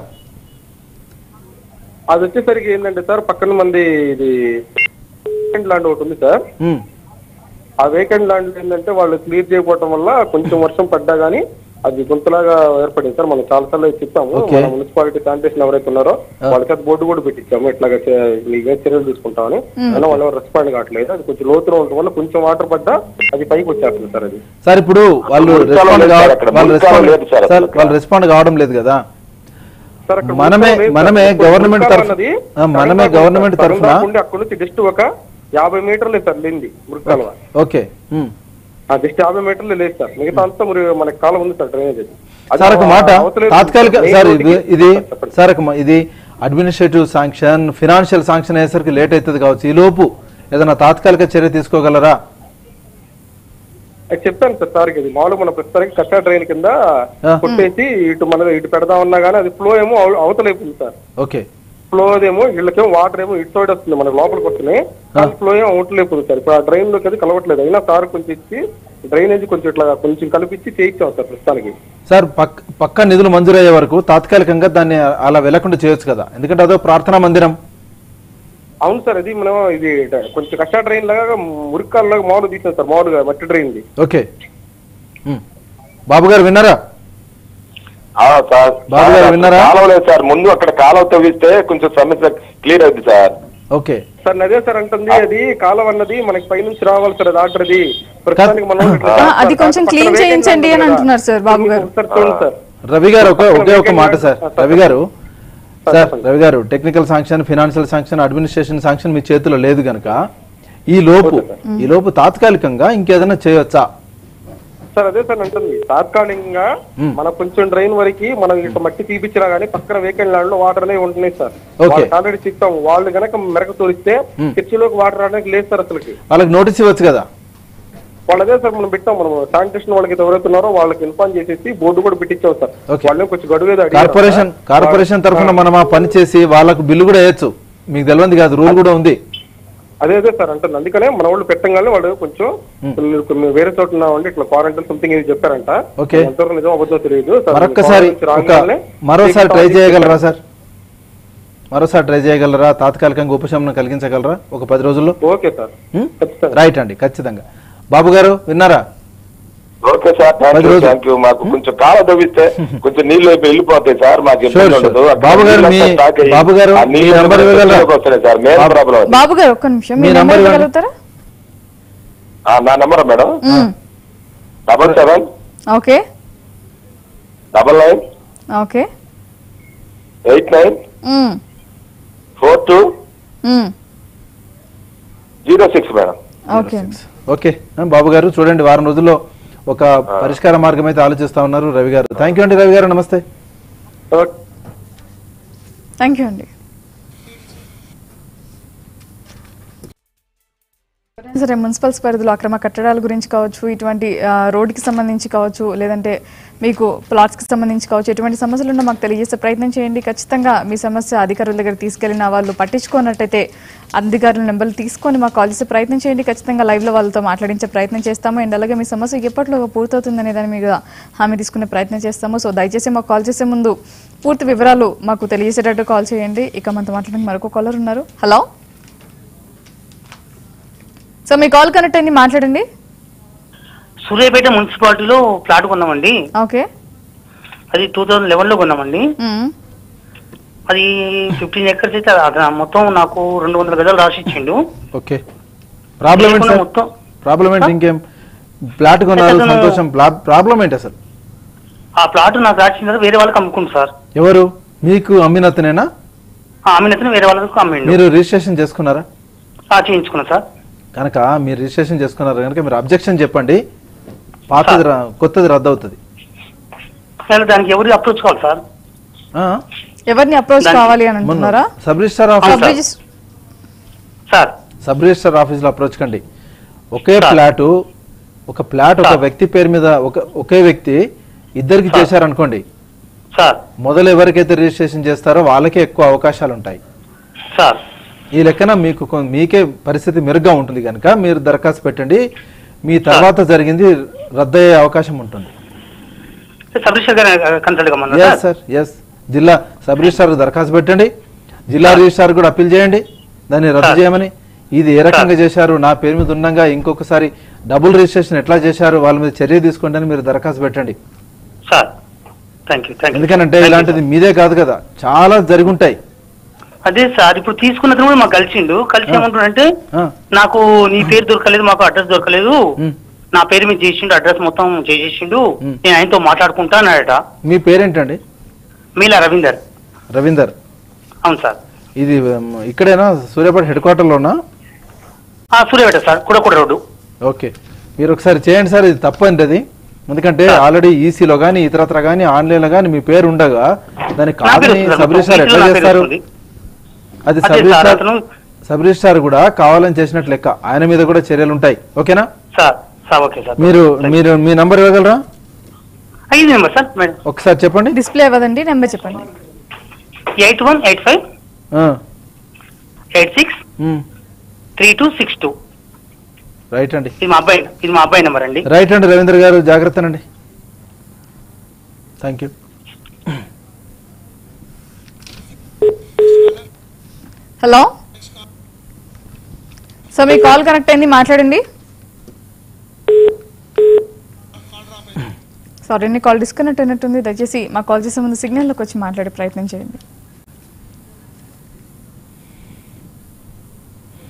Speaker 3: అది వచ్చేసరికి ఏంటంటే సార్ పక్కన మంది ఇది వేకెంట్ ల్యాండ్ ఒకటి ఉంది సార్
Speaker 5: ఉమ్,
Speaker 3: ఆ వేకెంట్ ల్యాండ్ ఏంటంటే వాళ్ళు క్లియర్ చేయకపోవడం వల్ల కొంచెం వర్షం పడ్డా గానీ అది గుంతలాగా ఏర్పడింది సార్ మనం చాలా సార్లు చెప్పాము
Speaker 5: Okay.
Speaker 3: మన మున్సిపాలిటీ శానిటేషన్ ఎవరైతే ఉన్నారో వాళ్ళకి అది బోర్డు కూడా పెట్టించాము ఇట్లాగా చే- మీకే చర్యలు తీసుకుంటామని అయినా వాళ్ళు ఎవరు రెస్పాండ్ కావట్లేదు అది కొంచెం లోతులో ఉండటం వల్ల కొంచెం వాటర్ పడ్డా అది పైకి వచ్చేస్తుంది సార్ అది
Speaker 5: సార్ ఇప్పుడు వాళ్ళు
Speaker 8: మురికాలం
Speaker 5: రెస్పాండ్
Speaker 8: లేదు సార్
Speaker 5: కావ-
Speaker 8: అక్కడ,
Speaker 5: వాళ్ళు
Speaker 8: మురికాలం
Speaker 5: రెస్పాండ్
Speaker 8: లేదు సార్
Speaker 5: సార్
Speaker 8: అసలు.
Speaker 5: వాళ్ళు రెస్పాండ్ కావడం లేదు కదా
Speaker 3: సార్ అక్కడ
Speaker 5: మనమే-
Speaker 3: మున్సిపల్ లేదు సార్.
Speaker 5: మనమే
Speaker 3: ఇప్పుడు
Speaker 5: గవర్నమెంట్
Speaker 3: మున్సిపల్
Speaker 5: తరఫు-
Speaker 3: అన్నది
Speaker 5: ఆ, మనమే
Speaker 3: సగం
Speaker 5: గవర్నమెంట్
Speaker 3: దాకా
Speaker 5: తరఫున-
Speaker 3: సగం దాకా ఉండి అక్కడ నుంచి జస్ట్ ఒక యాభై మీటర్లే సార్ లేనిది మురికాలువ
Speaker 5: ఓకే ఉమ్.
Speaker 3: ఆ జస్ట్ యాభై మీటర్లు లేదు సార్ మిగతా అంతా మరి మనకి కాలం ఉంది సార్ డ్రైనేజ్ అది. అది
Speaker 5: సార్ ఒక మాట
Speaker 3: అవతల
Speaker 5: తాత్కాలిక
Speaker 3: మెయిన్
Speaker 5: సార్ ఇది
Speaker 3: రోడ్డుకి-
Speaker 5: ఇది
Speaker 3: చెప్పండి.
Speaker 5: సార్ ఒక మ- ఇది అడ్మినిస్ట్రేటివ్ శాంక్షన్ ఫినాన్షియల్ శాంక్షన్ అయ్యేసరికి లేట్ అవుతుంది కావచ్చు ఈ లోపు ఏదైనా తాత్కాలిక చర్య తీసుకోగలరా
Speaker 3: అది చెప్పాను సార్ సార్కి ఇది మామూలు మన ప్రస్తుతానికి కట్టా డ్రైన్ కింద
Speaker 5: ఆ.
Speaker 3: కొట్టేసి ఇటు మన ఇటు పెడదామన్నా కానీ అది ఫ్లో ఏమో అవ- అవతల అయిపోయింది సార్
Speaker 5: ఓకే
Speaker 3: ఫ్లో ఏమో వీళ్ళకేమో వాటర్ ఏమో ఇటు సైడ్ వస్తుంది మనకి లోపలికి వస్తున్నాయి కానీ ఫ్లో ఏమో అవతల అయిపోతుంది సార్ ఇప్పుడు ఆ డ్రైన్ లోకి అది కలవట్లేదు అయినా సార్ కొంచెం ఇచ్చి డ్రైనేజ్ కొంచెం ఇట్లా కొంచెం కలిపిచ్చి చేయించాం సార్ ప్రస్తుతానికి
Speaker 5: సార్ పక్ పక్క నిధులు మంజూరయ్యే వరకు తాత్కాలికంగా దాన్ని అలా వెళ్లకుండా చేయొచ్చు కదా ఎందుకంటే అదో ప్రార్థనా మందిరం
Speaker 3: అవును సార్ ఇది మనం ఇది డ- కొంచెం కష్టా డ్రైన్ లాగా మురికాల్లాగా మామూలు తీసాం సార్ మామూలుగా మట్టి డ్రైన్ ది
Speaker 5: ఓకే ఉమ్. బాబు గారు విన్నారా
Speaker 8: ఆ, సార్
Speaker 5: బాబు గారు
Speaker 8: సార్,
Speaker 5: విన్నారా?
Speaker 8: కాలువ లేదు సార్ ముందు అక్కడ కాలువ తవ్విస్తే కొంచెం సమస్య క్లియర్ అవుతుంది సార్
Speaker 5: ఓకే
Speaker 9: సార్ అదే సార్ అంటుంది అది కాలం అన్నది మనకి పైనుంచి రావాలి సార్ అది ఆర్డర్ అది ప్రస్తుతానికి మనం ఇట్లా
Speaker 1: ఆ,
Speaker 9: చేస్తాం.
Speaker 1: అది కొంచెం
Speaker 9: పక్కన
Speaker 1: clean
Speaker 9: vacant
Speaker 1: చేయించండి
Speaker 9: land
Speaker 1: అని
Speaker 9: ఉంది కదా.
Speaker 1: అంటున్నారు సార్ బాబు గారు.
Speaker 9: సార్ చూడండి సార్
Speaker 5: రవి గారు ఒక ఒకే ఒక మాట సార్
Speaker 9: సార్,
Speaker 5: రవి గారు సార్
Speaker 9: చెప్పండి.
Speaker 5: రవి గారు technical sanction financial sanction administration sanction మీ చేతిలో లేదు గనక ఈ లోపు ఈ లోపు తాత్కాలికంగా ఇంకేదైనా చేయొచ్చా
Speaker 9: సార్ అదే సార్ అంటుంది తాత్కాలికంగా మన కొంచెం డ్రైన్ వరకు మనం ఇట్లా మట్టి తీపిచ్చినా గానీ పక్కన వేకెండ్ ల్యాండ్ లో వాటర్ అనేవి ఉంటున్నాయి సార్
Speaker 5: Okay.
Speaker 9: వాళ్ళకి ఆల్రెడీ చెప్తాం వాళ్ళు గనక మెరక తోలిస్తే చర్చిలోకి వాటర్ రావడానికి లేదు సార్ అసలుకి
Speaker 5: వాళ్ళకి నోటీస్ ఇవ్వచ్చు కదా
Speaker 9: వాళ్ళు అదే సార్ మనం పెట్టాం మనం శానిటేషన్ వాళ్ళకి ఎవరైతున్నారో వాళ్ళకి ఇన్ఫార్మ్ చేసేసి బోర్డు కూడా పెట్టించాం సార్
Speaker 5: Okay.
Speaker 9: వాళ్ళని కొంచెం గడువు ఏదో అడిగారు.
Speaker 5: కార్పొరేషన్ కార్పొరేషన్ తరఫున మనం ఆ పని చేసి వాళ్ళకు బిల్లు కూడా వేయచ్చు మీకు తెలియంది కాదు రూల్ కూడా ఉంది
Speaker 9: అదే అదే సార్ అంటుంది అందుకనే మన వాళ్ళు పెట్టంగానే వాళ్ళు కొంచెం మీరు మీరు వేరే చోట ఉన్నామండి ఇట్లా క్వారంటైన్ సంథింగ్ ఇది చెప్పారంట
Speaker 5: Okay.
Speaker 9: ఎంతవరకు నిజం అబద్ధం తెలియదు సార్
Speaker 5: మరొక్కసారి
Speaker 9: quarantine
Speaker 5: ఒక
Speaker 9: రాగానే
Speaker 5: మరోసారి ట్రై
Speaker 9: మీకు
Speaker 5: చేయగలరా సార్ మరోసారి ట్రై చేయగలరా తాత్కాలికంగా ఉపశమనం కలిగించగలరా ఒక పది రోజుల్లో
Speaker 9: ఓకే సార్
Speaker 5: హ్మ్?
Speaker 9: ఖచ్చితంగా
Speaker 5: రైట్ అండి ఖచ్చితంగా బాబు గారు విన్నారా
Speaker 8: ఓకే సార్ థ్యాంక్
Speaker 5: పది
Speaker 8: యూ
Speaker 5: రోజులు.
Speaker 8: థ్యాంక్ యూ మాకు కొంచెం కాల దవ్విస్తే కొంచెం నీళ్లు అయిపోయి వెళ్ళిపోతాయి సార్ మాకు
Speaker 5: Sure,
Speaker 8: ఇబ్బంది
Speaker 5: sure.
Speaker 8: ఉండదు అక్కడ
Speaker 5: బాబు గారు,
Speaker 8: నీళ్ళంతా
Speaker 5: మీ-
Speaker 8: స్టాక్ అయ్యి,
Speaker 5: బాబు గారు,
Speaker 8: ఆ
Speaker 5: మీ
Speaker 8: నీళ్ళు
Speaker 5: నంబర్ ఇవ్వగలరా?
Speaker 8: చర్చిలోకి వస్తున్నాయి సార్ మెయిన్
Speaker 5: బాబు-
Speaker 8: ప్రాబ్లం అది.
Speaker 1: బాబు గారు ఒక్క నిమిషం మీ
Speaker 5: మీ
Speaker 1: నెంబర్
Speaker 5: నంబర్ ఇవ్వండి.
Speaker 1: ఇవ్వగలుగుతారా
Speaker 8: ఆ, నా number madam
Speaker 1: hmm.
Speaker 8: Double seven
Speaker 1: okay
Speaker 8: double nine
Speaker 1: okay
Speaker 8: eight nine
Speaker 1: hmm.
Speaker 8: Four two
Speaker 1: hmm.
Speaker 8: Zero six madam
Speaker 1: okay అండి
Speaker 5: ఓకే ఆ, బాబు గారు చూడండి వారం రోజుల్లో ఒక పరిష్కార మార్గం అయితే ఆలోచిస్తా ఉన్నారు రవి గారు థ్యాంక్ యూ అండి రవి గారు నమస్తే
Speaker 9: ఓకే
Speaker 1: థ్యాంక్ యూ అండి సరే మున్సిపల్స్ పరిధిలో అక్రమ కట్టడాల గురించి కావచ్చు ఇటువంటి ఆ, రోడ్డుకి సంబంధించి కావచ్చు లేదంటే మీకు ప్లాట్స్కి సంబంధించి కావచ్చు ఎటువంటి సమస్యలు ఉన్నా మాకు తెలియజేసే ప్రయత్నం చేయండి ఖచ్చితంగా మీ సమస్య అధికారుల దగ్గర తీసుకెళ్లిన వాళ్ళు పట్టించుకున్నట్టయితే అధికారుల నెంబర్లు తీసుకొని మాకు కాల్ చేసే ప్రయత్నం చేయండి ఖచ్చితంగా లైవ్లో వాళ్ళతో మాట్లాడించే ప్రయత్నం చేస్తాము అండ్ అలాగే మీ సమస్య ఎప్పట్లో పూర్తవుతుందనే దాని మీద హామీ తీసుకునే ప్రయత్నం చేస్తాము సో దయచేసి మాకు కాల్ చేసే ముందు పూర్తి వివరాలు మాకు తెలియజేసేటట్టు కాల్ చేయండి ఇక మనతో మాట్లాడడానికి మరొక కాలర్ ఉన్నారు హలో సో మీ కాల్ కనెక్ట్ అయింది మాట్లాడండి
Speaker 10: సూర్యాపేట మున్సిపాలిటీలో ప్లాట్ కొన్నామండి
Speaker 1: ఓకే
Speaker 10: అది టూ థౌజండ్ లెవెన్ లో కొన్నామండి
Speaker 1: మ్మ్.
Speaker 10: అది ఫిఫ్టీన్ ఎకర్స్ అయితే అది మొత్తం నాకు రెండు వందల గజాలు రాసి ఇచ్చిండు
Speaker 5: ఓకే ప్రాబ్లం ఏంటి
Speaker 10: లేకుండా
Speaker 5: సార్
Speaker 10: మొత్తం
Speaker 5: ప్రాబ్లం ఏంటి ఇంకేం ప్లాట్ కొన్నారు
Speaker 10: అతను-
Speaker 5: సంతోషం ప్రాబ్లం ఏంటి అసలు
Speaker 10: ఆ ప్లాట్ నాకు రాసిన తర్వాత వేరే వాళ్ళకి అమ్ముకుంది సార్
Speaker 5: ఎవరు మీకు అమ్మినతనేనా
Speaker 10: ఆ అమ్మినతను వేరే వాళ్ళకి అమ్మిండు
Speaker 5: మీరు రిజిస్ట్రేషన్ చేసుకున్నారా
Speaker 10: ఆ, చేయించుకున్నా సార్
Speaker 5: కనుక మీరు రిజిస్ట్రేషన్ చేసుకున్నారు కనుక మీరు అబ్జెక్షన్ చెప్పండి పాతది ర- కొత్తది రద్దు అవుతుంది
Speaker 10: నేను దానికి ఎవరికి అప్రోచ్ కావాలి సార్
Speaker 5: ఆ?
Speaker 1: ఎవరిని అప్రోచ్
Speaker 10: దానికి
Speaker 1: కావాలి అని
Speaker 5: మొన్న
Speaker 1: అంటున్నారా
Speaker 5: సబ్ రిజిస్టార్ ఆఫీస్
Speaker 10: అవును, సార్.
Speaker 1: రిజిస్-
Speaker 10: సార్
Speaker 5: సబ్ రిజిస్టర్ ఆఫీస్ లో అప్రోచ్ కండి ఒకే
Speaker 10: సార్.
Speaker 5: ప్లాట్ ఒక ప్లాట్ ఒక
Speaker 10: సార్.
Speaker 5: వ్యక్తి పేరు మీద ఒక ఒకే వ్యక్తి ఇద్దరికి
Speaker 10: సార్.
Speaker 5: చేశారనుకోండి
Speaker 10: సార్
Speaker 5: మొదలు ఎవరికైతే రిజిస్ట్రేషన్ చేస్తారో వాళ్ళకే ఎక్కువ అవకాశాలు ఉంటాయి
Speaker 10: సార్
Speaker 5: ఈ లెక్కన మీకు కొ- మీకే పరిస్థితి మెరుగ్గా ఉంటుంది కనుక మీరు దరఖాస్తు పెట్టండి మీ తర్వాత జరిగింది రద్దయ్యే అవకాశం ఉంటుంది
Speaker 10: సబ్ రిజిస్టర్ గారు కన్సల్ట్ కమ్మన్నా
Speaker 5: ఎస్
Speaker 10: సార్
Speaker 5: సార్ ఎస్ జిల్లా సబ్ రిజిస్టార్ దరఖాస్తు పెట్టండి జిల్లా రిజిస్టార్ కూడా అప్పీల్ చేయండి దాన్ని రద్దు
Speaker 10: సార్.
Speaker 5: చేయమని ఇది ఏ రకంగా చేశారు నా పేరు మీద ఉండగా ఇంకొకసారి డబుల్ రిజిస్ట్రేషన్ ఎట్లా చేశారు వాళ్ళ మీద చర్య తీసుకోండి అని మీరు దరఖాస్తు పెట్టండి
Speaker 10: sir thank you thank you
Speaker 5: ఎందుకనంటే ఇలాంటిది మీదే కాదు కదా చాలా జరుగుంటాయి
Speaker 10: అదే సార్ ఇప్పుడు తీసుకున్న కూడా మాకు కలిసిండు కలిసి
Speaker 5: ఆ.
Speaker 10: ఏమంటుండంటే
Speaker 5: ఆ,
Speaker 10: నాకు నీ పేరు దొరకలేదు మాకు అడ్రస్ దొరకలేదు
Speaker 5: ఉమ్.
Speaker 10: నా పేరు మీద చేసిండు అడ్రస్ మొత్తం చేసేసిండు
Speaker 5: మ్.
Speaker 10: నేను ఆయనతో మాట్లాడుకుంటా అన్నాడట
Speaker 5: మీ పేరేంటండి
Speaker 10: మీలా రవీందర్
Speaker 5: రవీందర్
Speaker 10: అవును సార్
Speaker 5: ఇది ఉమ్, ఇక్కడేనా సూర్యాపేట హెడ్ క్వార్టర్లోనా
Speaker 10: ఆ Suryapet sir Kudakuda road
Speaker 5: okay మీరు ఒకసారి చేయండి సార్ ఇది తప్పండి అది ఎందుకంటే ఆల్రెడీ ఈసీలో కానీ ఇతరత్ర కానీ ఆన్లైన్లో కానీ మీ పేరు ఉండగా దాన్ని
Speaker 10: నా పేరు
Speaker 5: కాదని
Speaker 10: వస్తుంది సార్,
Speaker 5: సబ్ రిజిస్టార్
Speaker 10: మొత్తం
Speaker 5: ఎట్లా
Speaker 10: నా పేరు
Speaker 5: చేస్తారు
Speaker 10: వస్తుంది.
Speaker 5: అది
Speaker 10: అదే
Speaker 5: సబ్
Speaker 10: సార్
Speaker 5: రిజిస్టార్
Speaker 10: అతను
Speaker 5: సబ్ రిజిస్టార్ కూడా కావాలని చేసినట్లు లెక్క ఆయన మీద కూడా చర్యలు ఉంటాయి ఓకేనా
Speaker 10: సార్ సార్ ఓకే సార్
Speaker 5: మీరు మీరు మీ నంబర్ ఇవ్వగలరా
Speaker 10: ఐదు నెంబర్ సార్ మేడం
Speaker 5: ఒకసారి చెప్పండి
Speaker 1: డిస్ప్లే అవ్వదండి నెంబర్ చెప్పండి
Speaker 10: ఎయిట్ వన్ ఎయిట్ ఫైవ్
Speaker 5: ఆ,
Speaker 10: eight six
Speaker 5: um,
Speaker 10: three two six two
Speaker 5: right అండి
Speaker 10: ఇది మా అబ్బాయి ఇది మా అబ్బాయి నెంబర్ అండి
Speaker 5: రైట్ అండి రవీంద్ర గారు జాగ్రత్తనండి థ్యాంక్ యూ
Speaker 1: హలో సో మీ కాల్ కనెక్ట్ అయింది మాట్లాడండి సారీ అండి కాల్ డిస్కనెక్ట్ అయినట్టుంది దయచేసి మా కాల్ చేసే ముందు సిగ్నల్లోకి వచ్చి మాట్లాడే ప్రయత్నం చేయండి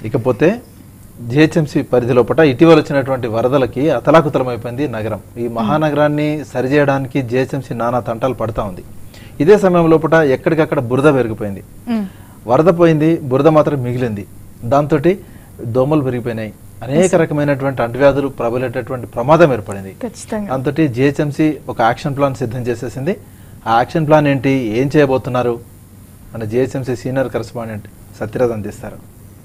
Speaker 5: ఇకపోతే జిహెచ్ఎంసీ పరిధి లోపల ఇటీవల వచ్చినటువంటి వరదలకి అతలాకుతలమైపోయింది నగరం ఈ మహానగరాన్ని సరిచేయడానికి జిహెచ్ఎంసీ నానా తంటాలు పడతా ఉంది ఇదే సమయం లోపల ఎక్కడికక్కడ బురద పెరిగిపోయింది వరద పోయింది బురద మాత్రం మిగిలింది దాంతో దోమలు పెరిగిపోయినాయి అనేక రకమైనటువంటి అంటువ్యాధులు ప్రబలేటటువంటి ప్రమాదం ఏర్పడింది
Speaker 1: ఖచ్చితంగా
Speaker 5: దాంతో జిహెచ్ఎంసీ ఒక యాక్షన్ ప్లాన్ సిద్ధం చేసేసింది ఆ యాక్షన్ ప్లాన్ ఏంటి ఏం చేయబోతున్నారు మన జిహెచ్ఎంసీ సీనియర్ కరెస్పాండెంట్ సత్యరాజ్ అందిస్తారు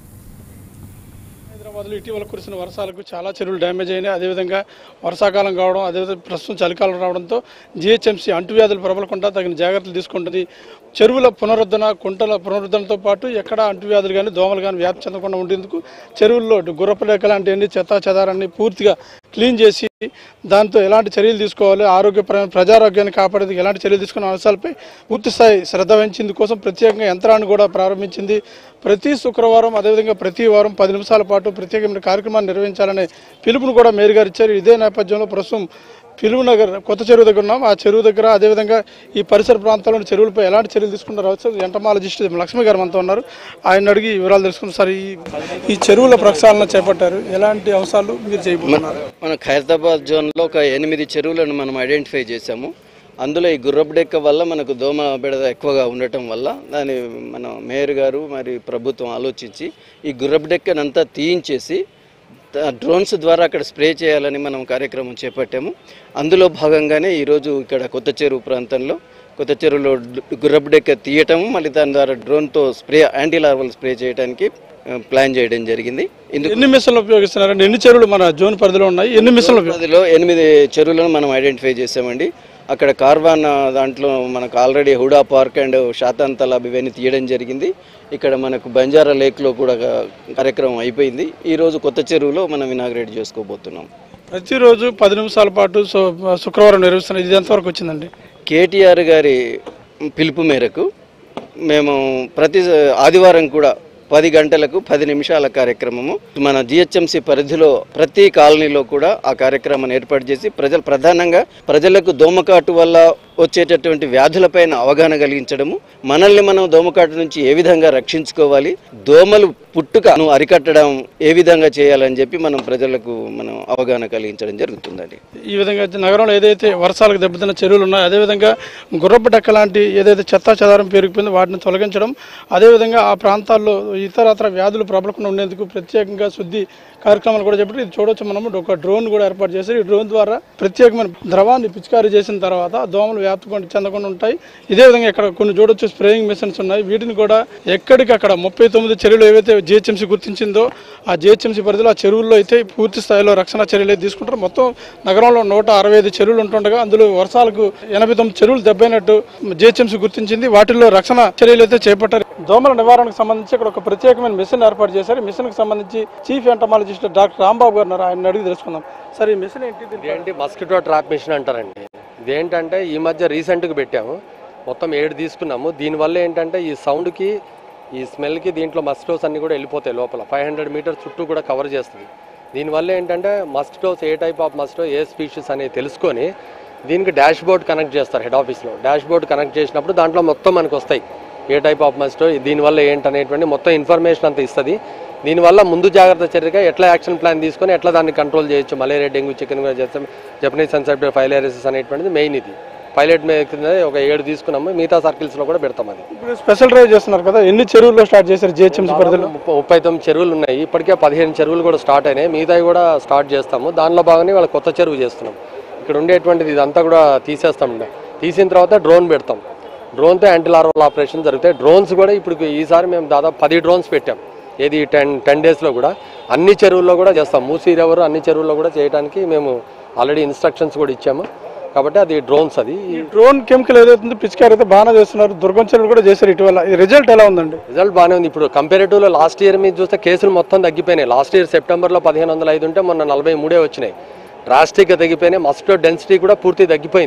Speaker 11: హైదరాబాద్లో ఇటీవల కురిసిన వర్షాలకు చాలా చెరువులు డ్యామేజ్ అయినాయి అదేవిధంగా వర్షాకాలం కావడం అదేవిధంగా ప్రస్తుతం చలికాలం రావడంతో జిహెచ్ఎంసీ అంటువ్యాధులు ప్రబలకుండా తగిన జాగ్రత్తలు తీసుకుంటుంది చెరువుల పునరుద్ధరణ కుంటల పునరుద్ధరణతో పాటు ఎక్కడ అంటువ్యాధులు కానీ దోమలు కానీ వ్యాప్తి చెందకుండా ఉండేందుకు చెరువుల్లో గుర్రపలేక లాంటి అన్ని చెత్త చెదారాన్ని పూర్తిగా క్లీన్ చేసి దాంతో ఎలాంటి చర్యలు తీసుకోవాలి ఆరోగ్యపరమైన ప్రజారోగ్యాన్ని కాపాడేందుకు ఎలాంటి చర్యలు తీసుకునే అంశాలపై పూర్తి స్థాయి శ్రద్ధ వహించింది కోసం ప్రత్యేకంగా యంత్రాన్ని కూడా ప్రారంభించింది ప్రతి శుక్రవారం అదేవిధంగా ప్రతి వారం పది నిమిషాల పాటు ప్రత్యేకమైన కార్యక్రమాన్ని నిర్వహించాలనే పిలుపును కూడా మేయర్ గారు ఇచ్చారు ఇదే నేపథ్యంలో ప్రస్తుతం ఫిల్మ్ నగర్ కొత్త చెరువు దగ్గర ఉన్నాం ఆ చెరువు దగ్గర అదేవిధంగా ఈ పరిసర ప్రాంతాల్లోని చెరువులపై ఎలాంటి చర్యలు తీసుకుంటారో వచ్చి ఎంటమాలజిస్ట్ లక్ష్మి గారు మనతో ఉన్నారు ఆయన అడిగి వివరాలు తెలుసుకున్నాం సార్ ఈ ఈ చెరువుల ప్రక్షాళన చేపట్టారు ఎలాంటి అంశాలు మీరు చేయబోతున్నారు
Speaker 12: మన ఖైరతాబాద్ జోన్లో ఒక ఎనిమిది చెరువులను మనం ఐడెంటిఫై చేశాము అందులో ఈ గుర్రపు డెక్క వల్ల మనకు దోమ బెడద ఎక్కువగా ఉండటం వల్ల దాని మన మేయర్ గారు మరి ప్రభుత్వం ఆలోచించి ఈ గుర్రపు డెక్కనంతా తీయించేసి త- డ్రోన్స్ ద్వారా అక్కడ స్ప్రే చేయాలని మనం కార్యక్రమం చేపట్టాము అందులో భాగంగానే ఈరోజు ఇక్కడ కొత్త చెరువు ప్రాంతంలో కొత్త చెరువులో డు- గుర్రపు డెక్క తీయటము మళ్ళీ దాని ద్వారా డ్రోన్తో స్ప్రే యాంటీ లార్వల్ స్ప్రే చేయడానికి ఆ, ప్లాన్ చేయడం జరిగింది ఇందుకు
Speaker 11: ఎన్ని మిషన్లు ఉపయోగిస్తున్నారండి ఎన్ని చెరువులు మన జోన్ పరిధిలో ఉన్నాయి ఎన్ని మిషన్లు ఉపయోగి-
Speaker 12: పరిధిలో ఎనిమిది చెరువులను మనం ఐడెంటిఫై చేసామండి అక్కడ కార్వాన్ ఆ, దాంట్లో మనకు ఆల్రెడీ హుడా పార్క్ అండ్ శాతాన్ తలాబ్ ఇవన్నీ తీయడం జరిగింది ఇక్కడ మనకు బంజారా లేక్లో కూడా కార్యక్రమం అయిపోయింది ఈరోజు కొత్త చెరువులో మనం ఇనాగ్రేట్ చేసుకోబోతున్నాం
Speaker 11: ప్రతిరోజు పది నిమిషాల పాటు సు- శుక్రవారం నిర్వహిస్తున్నారు ఇది ఎంతవరకు వచ్చిందండి
Speaker 12: కేటీఆర్ గారి పిలుపు మేరకు మేము ప్రతి ఆదివారం కూడా పది గంటలకు పది నిమిషాల కార్యక్రమము మన జిహెచ్ఎంసి పరిధిలో ప్రతి కాలనీలో కూడా ఆ కార్యక్రమాన్ని ఏర్పాటు చేసి ప్రజలు ప్రధానంగా ప్రజలకు దోమకాటు వల్ల వచ్చేటటువంటి వ్యాధులపైన అవగాహన కలిగించడము మనల్ని మనం దోమకాటు నుంచి ఏ విధంగా రక్షించుకోవాలి దోమలు పుట్టుకను అరికట్టడం ఏ విధంగా చేయాలని చెప్పి మనం ప్రజలకు మనం అవగాహన కలిగించడం జరుగుతుందండి
Speaker 11: ఈ విధంగా అయితే నగరంలో ఏదైతే వర్షాలకు దెబ్బతిన్న చెరువులు ఉన్నాయో అదేవిధంగా గుర్రపు డెక్క లాంటి ఏదైతే చెత్త చెదారం పెరిగిపోయిందో వాటిని తొలగించడం అదేవిధంగా ఆ ప్రాంతాల్లో ఇతరత్ర వ్యాధులు ప్రబలకుండా ఉండేందుకు ప్రత్యేకంగా శుద్ధి కార్యక్రమాలు కూడా చెప్పి ఇది చూడొచ్చు మనము ఒక డ్రోన్ కూడా ఏర్పాటు చేశారు ఈ డ్రోన్ ద్వారా ప్రత్యేకమైన ద్రవాన్ని పిచికారీ చేసిన తర్వాత దోమలు వ్యాప్తి కొండ- చెందకుండా ఉంటాయి ఇదే విధంగా ఇక్కడ కొన్ని చూడొచ్చు స్ప్రేయింగ్ మిషన్స్ ఉన్నాయి వీటిని కూడా ఎక్కడికక్కడ ముప్పై తొమ్మిది చెరువులు ఏవైతే జిహెచ్ఎంసీ గుర్తించిందో ఆ జిహెచ్ఎంసీ పరిధిలో ఆ చెరువుల్లో అయితే పూర్తి స్థాయిలో రక్షణ చర్యలు అయితే తీసుకుంటారు మొత్తం నగరంలో నూట అరవై ఐదు చెరువులు ఉంటుండగా అందులో వర్షాలకు ఎనభై తొమ్మిది చెరువులు దెబ్బైనట్టు జిహెచ్ఎంసీ గుర్తించింది వాటిల్లో రక్షణ చర్యలు అయితే చేపట్టారు దోమల నివారణకు సంబంధించి ఇక్కడ ఒక ప్రత్యేకమైన మిషన్ ఏర్పాటు చేశారు ఈ మిషన్ కి సంబంధించి చీఫ్ ఎంటమాలజిస్ట్ డాక్టర్ రాంబాబు గారు ఉన్నారు ఆయన అడిగి తెలుసుకుందాం సార్ ఈ మిషన్ ఏంటి దీని
Speaker 13: ఏంటి మస్కిటో ట్రాప్ మిషన్ అంటారండి ఇదేంటంటే ఈ మధ్య రీసెంట్గా పెట్టాము మొత్తం ఏడు తీసుకున్నాము దీనివల్ల ఏంటంటే ఈ సౌండ్కి ఈ స్మెల్కి దీంట్లో మస్కిటోస్ అన్ని కూడా వెళ్ళిపోతాయి లోపల ఫైవ్ హండ్రెడ్ మీటర్స్ చుట్టూ కూడా కవర్ చేస్తుంది దీనివల్ల ఏంటంటే మస్కిటోస్ ఏ టైప్ ఆఫ్ మస్కిటో ఏ స్పీషీస్ అనేది తెలుసుకొని దీనికి డాష్ బోర్డ్ కనెక్ట్ చేస్తారు హెడ్ ఆఫీస్లో డాష్ బోర్డ్ కనెక్ట్ చేసినప్పుడు దాంట్లో మొత్తం మనకు వస్తాయి ఏ టైప్ ఆఫ్ మస్కిటో దీనివల్ల ఏంటనేటువంటి మొత్తం ఇన్ఫర్మేషన్ అంతా ఇస్తుంది దీనివల్ల ముందు జాగ్రత్త చర్యగా ఎట్లా యాక్షన్ ప్లాన్ తీసుకొని ఎట్లా దాన్ని కంట్రోల్ చేయొచ్చు మలేరియా డెంగ్యూ చికెన్ చేస్తాం జపనీస్ అన్సెప్టివ్ ఫైలేరిసిస్ అనేటువంటిది మెయిన్ ఇది పైలట్ మీద కింద ఒక ఏడు తీసుకున్నాము మిగతా సర్కిల్స్లో కూడా పెడతాం అది
Speaker 11: ఇప్పుడు స్పెషల్ డ్రైవ్ చేస్తున్నారు కదా ఎన్ని చెరువుల్లో స్టార్ట్ చేశారు జిహెచ్ఎంసీ పరిధిలో
Speaker 13: ముప్పై ముప్పై తొమ్మిది చెరువులు ఉన్నాయి ఇప్పటికే పదిహేను చెరువులు కూడా స్టార్ట్ అయినాయి మిగతావి కూడా స్టార్ట్ చేస్తాము దానిలో భాగంగా వాళ్ళ కొత్త చెరువు చేస్తున్నాం ఇక్కడ ఉండేటువంటిది ఇదంతా కూడా తీసేస్తాం తీసిన తర్వాత డ్రోన్ పెడతాం డ్రోన్తో యాంటీ లార్వల్ ఆపరేషన్ జరుగుతాయి డ్రోన్స్ కూడా ఇప్పుడు ఈసారి మేము దాదాపు పది డ్రోన్స్ పెట్టాం ఏది టెన్ టెన్ డేస్లో కూడా అన్ని చెరువుల్లో కూడా చేస్తాం మూసీ రివర్ అన్ని చెరువుల్లో కూడా చేయడానికి మేము ఆల్రెడీ ఇన్స్ట్రక్షన్స్ కూడా ఇచ్చాము కాబట్టి అది డ్రోన్స్ అది
Speaker 11: ఈ డ్రోన్ కెమికల్ ఏదైతే పిచికారి అయితే బాగానే చేస్తున్నారు దుర్గం చెరువులు కూడా చేశారు ఇటీవల ఈ రిజల్ట్ ఎలా ఉందండి
Speaker 13: రిజల్ట్ బాగానే ఉంది ఇప్పుడు కంపారేటివ్లో లాస్ట్ ఇయర్ మీద చూస్తే కేసులు మొత్తం తగ్గిపోయినాయి లాస్ట్ ఇయర్ సెప్టెంబర్లో పదిహేను వందల ఐదు ఉంటే మొన్న నలభై మూడే వచ్చినాయి డ్రాస్టిక్గా తగ్గిపోయినాయి మస్కిటో డెన్సిటీ కూడా పూర్తి తగ్గిపోయింది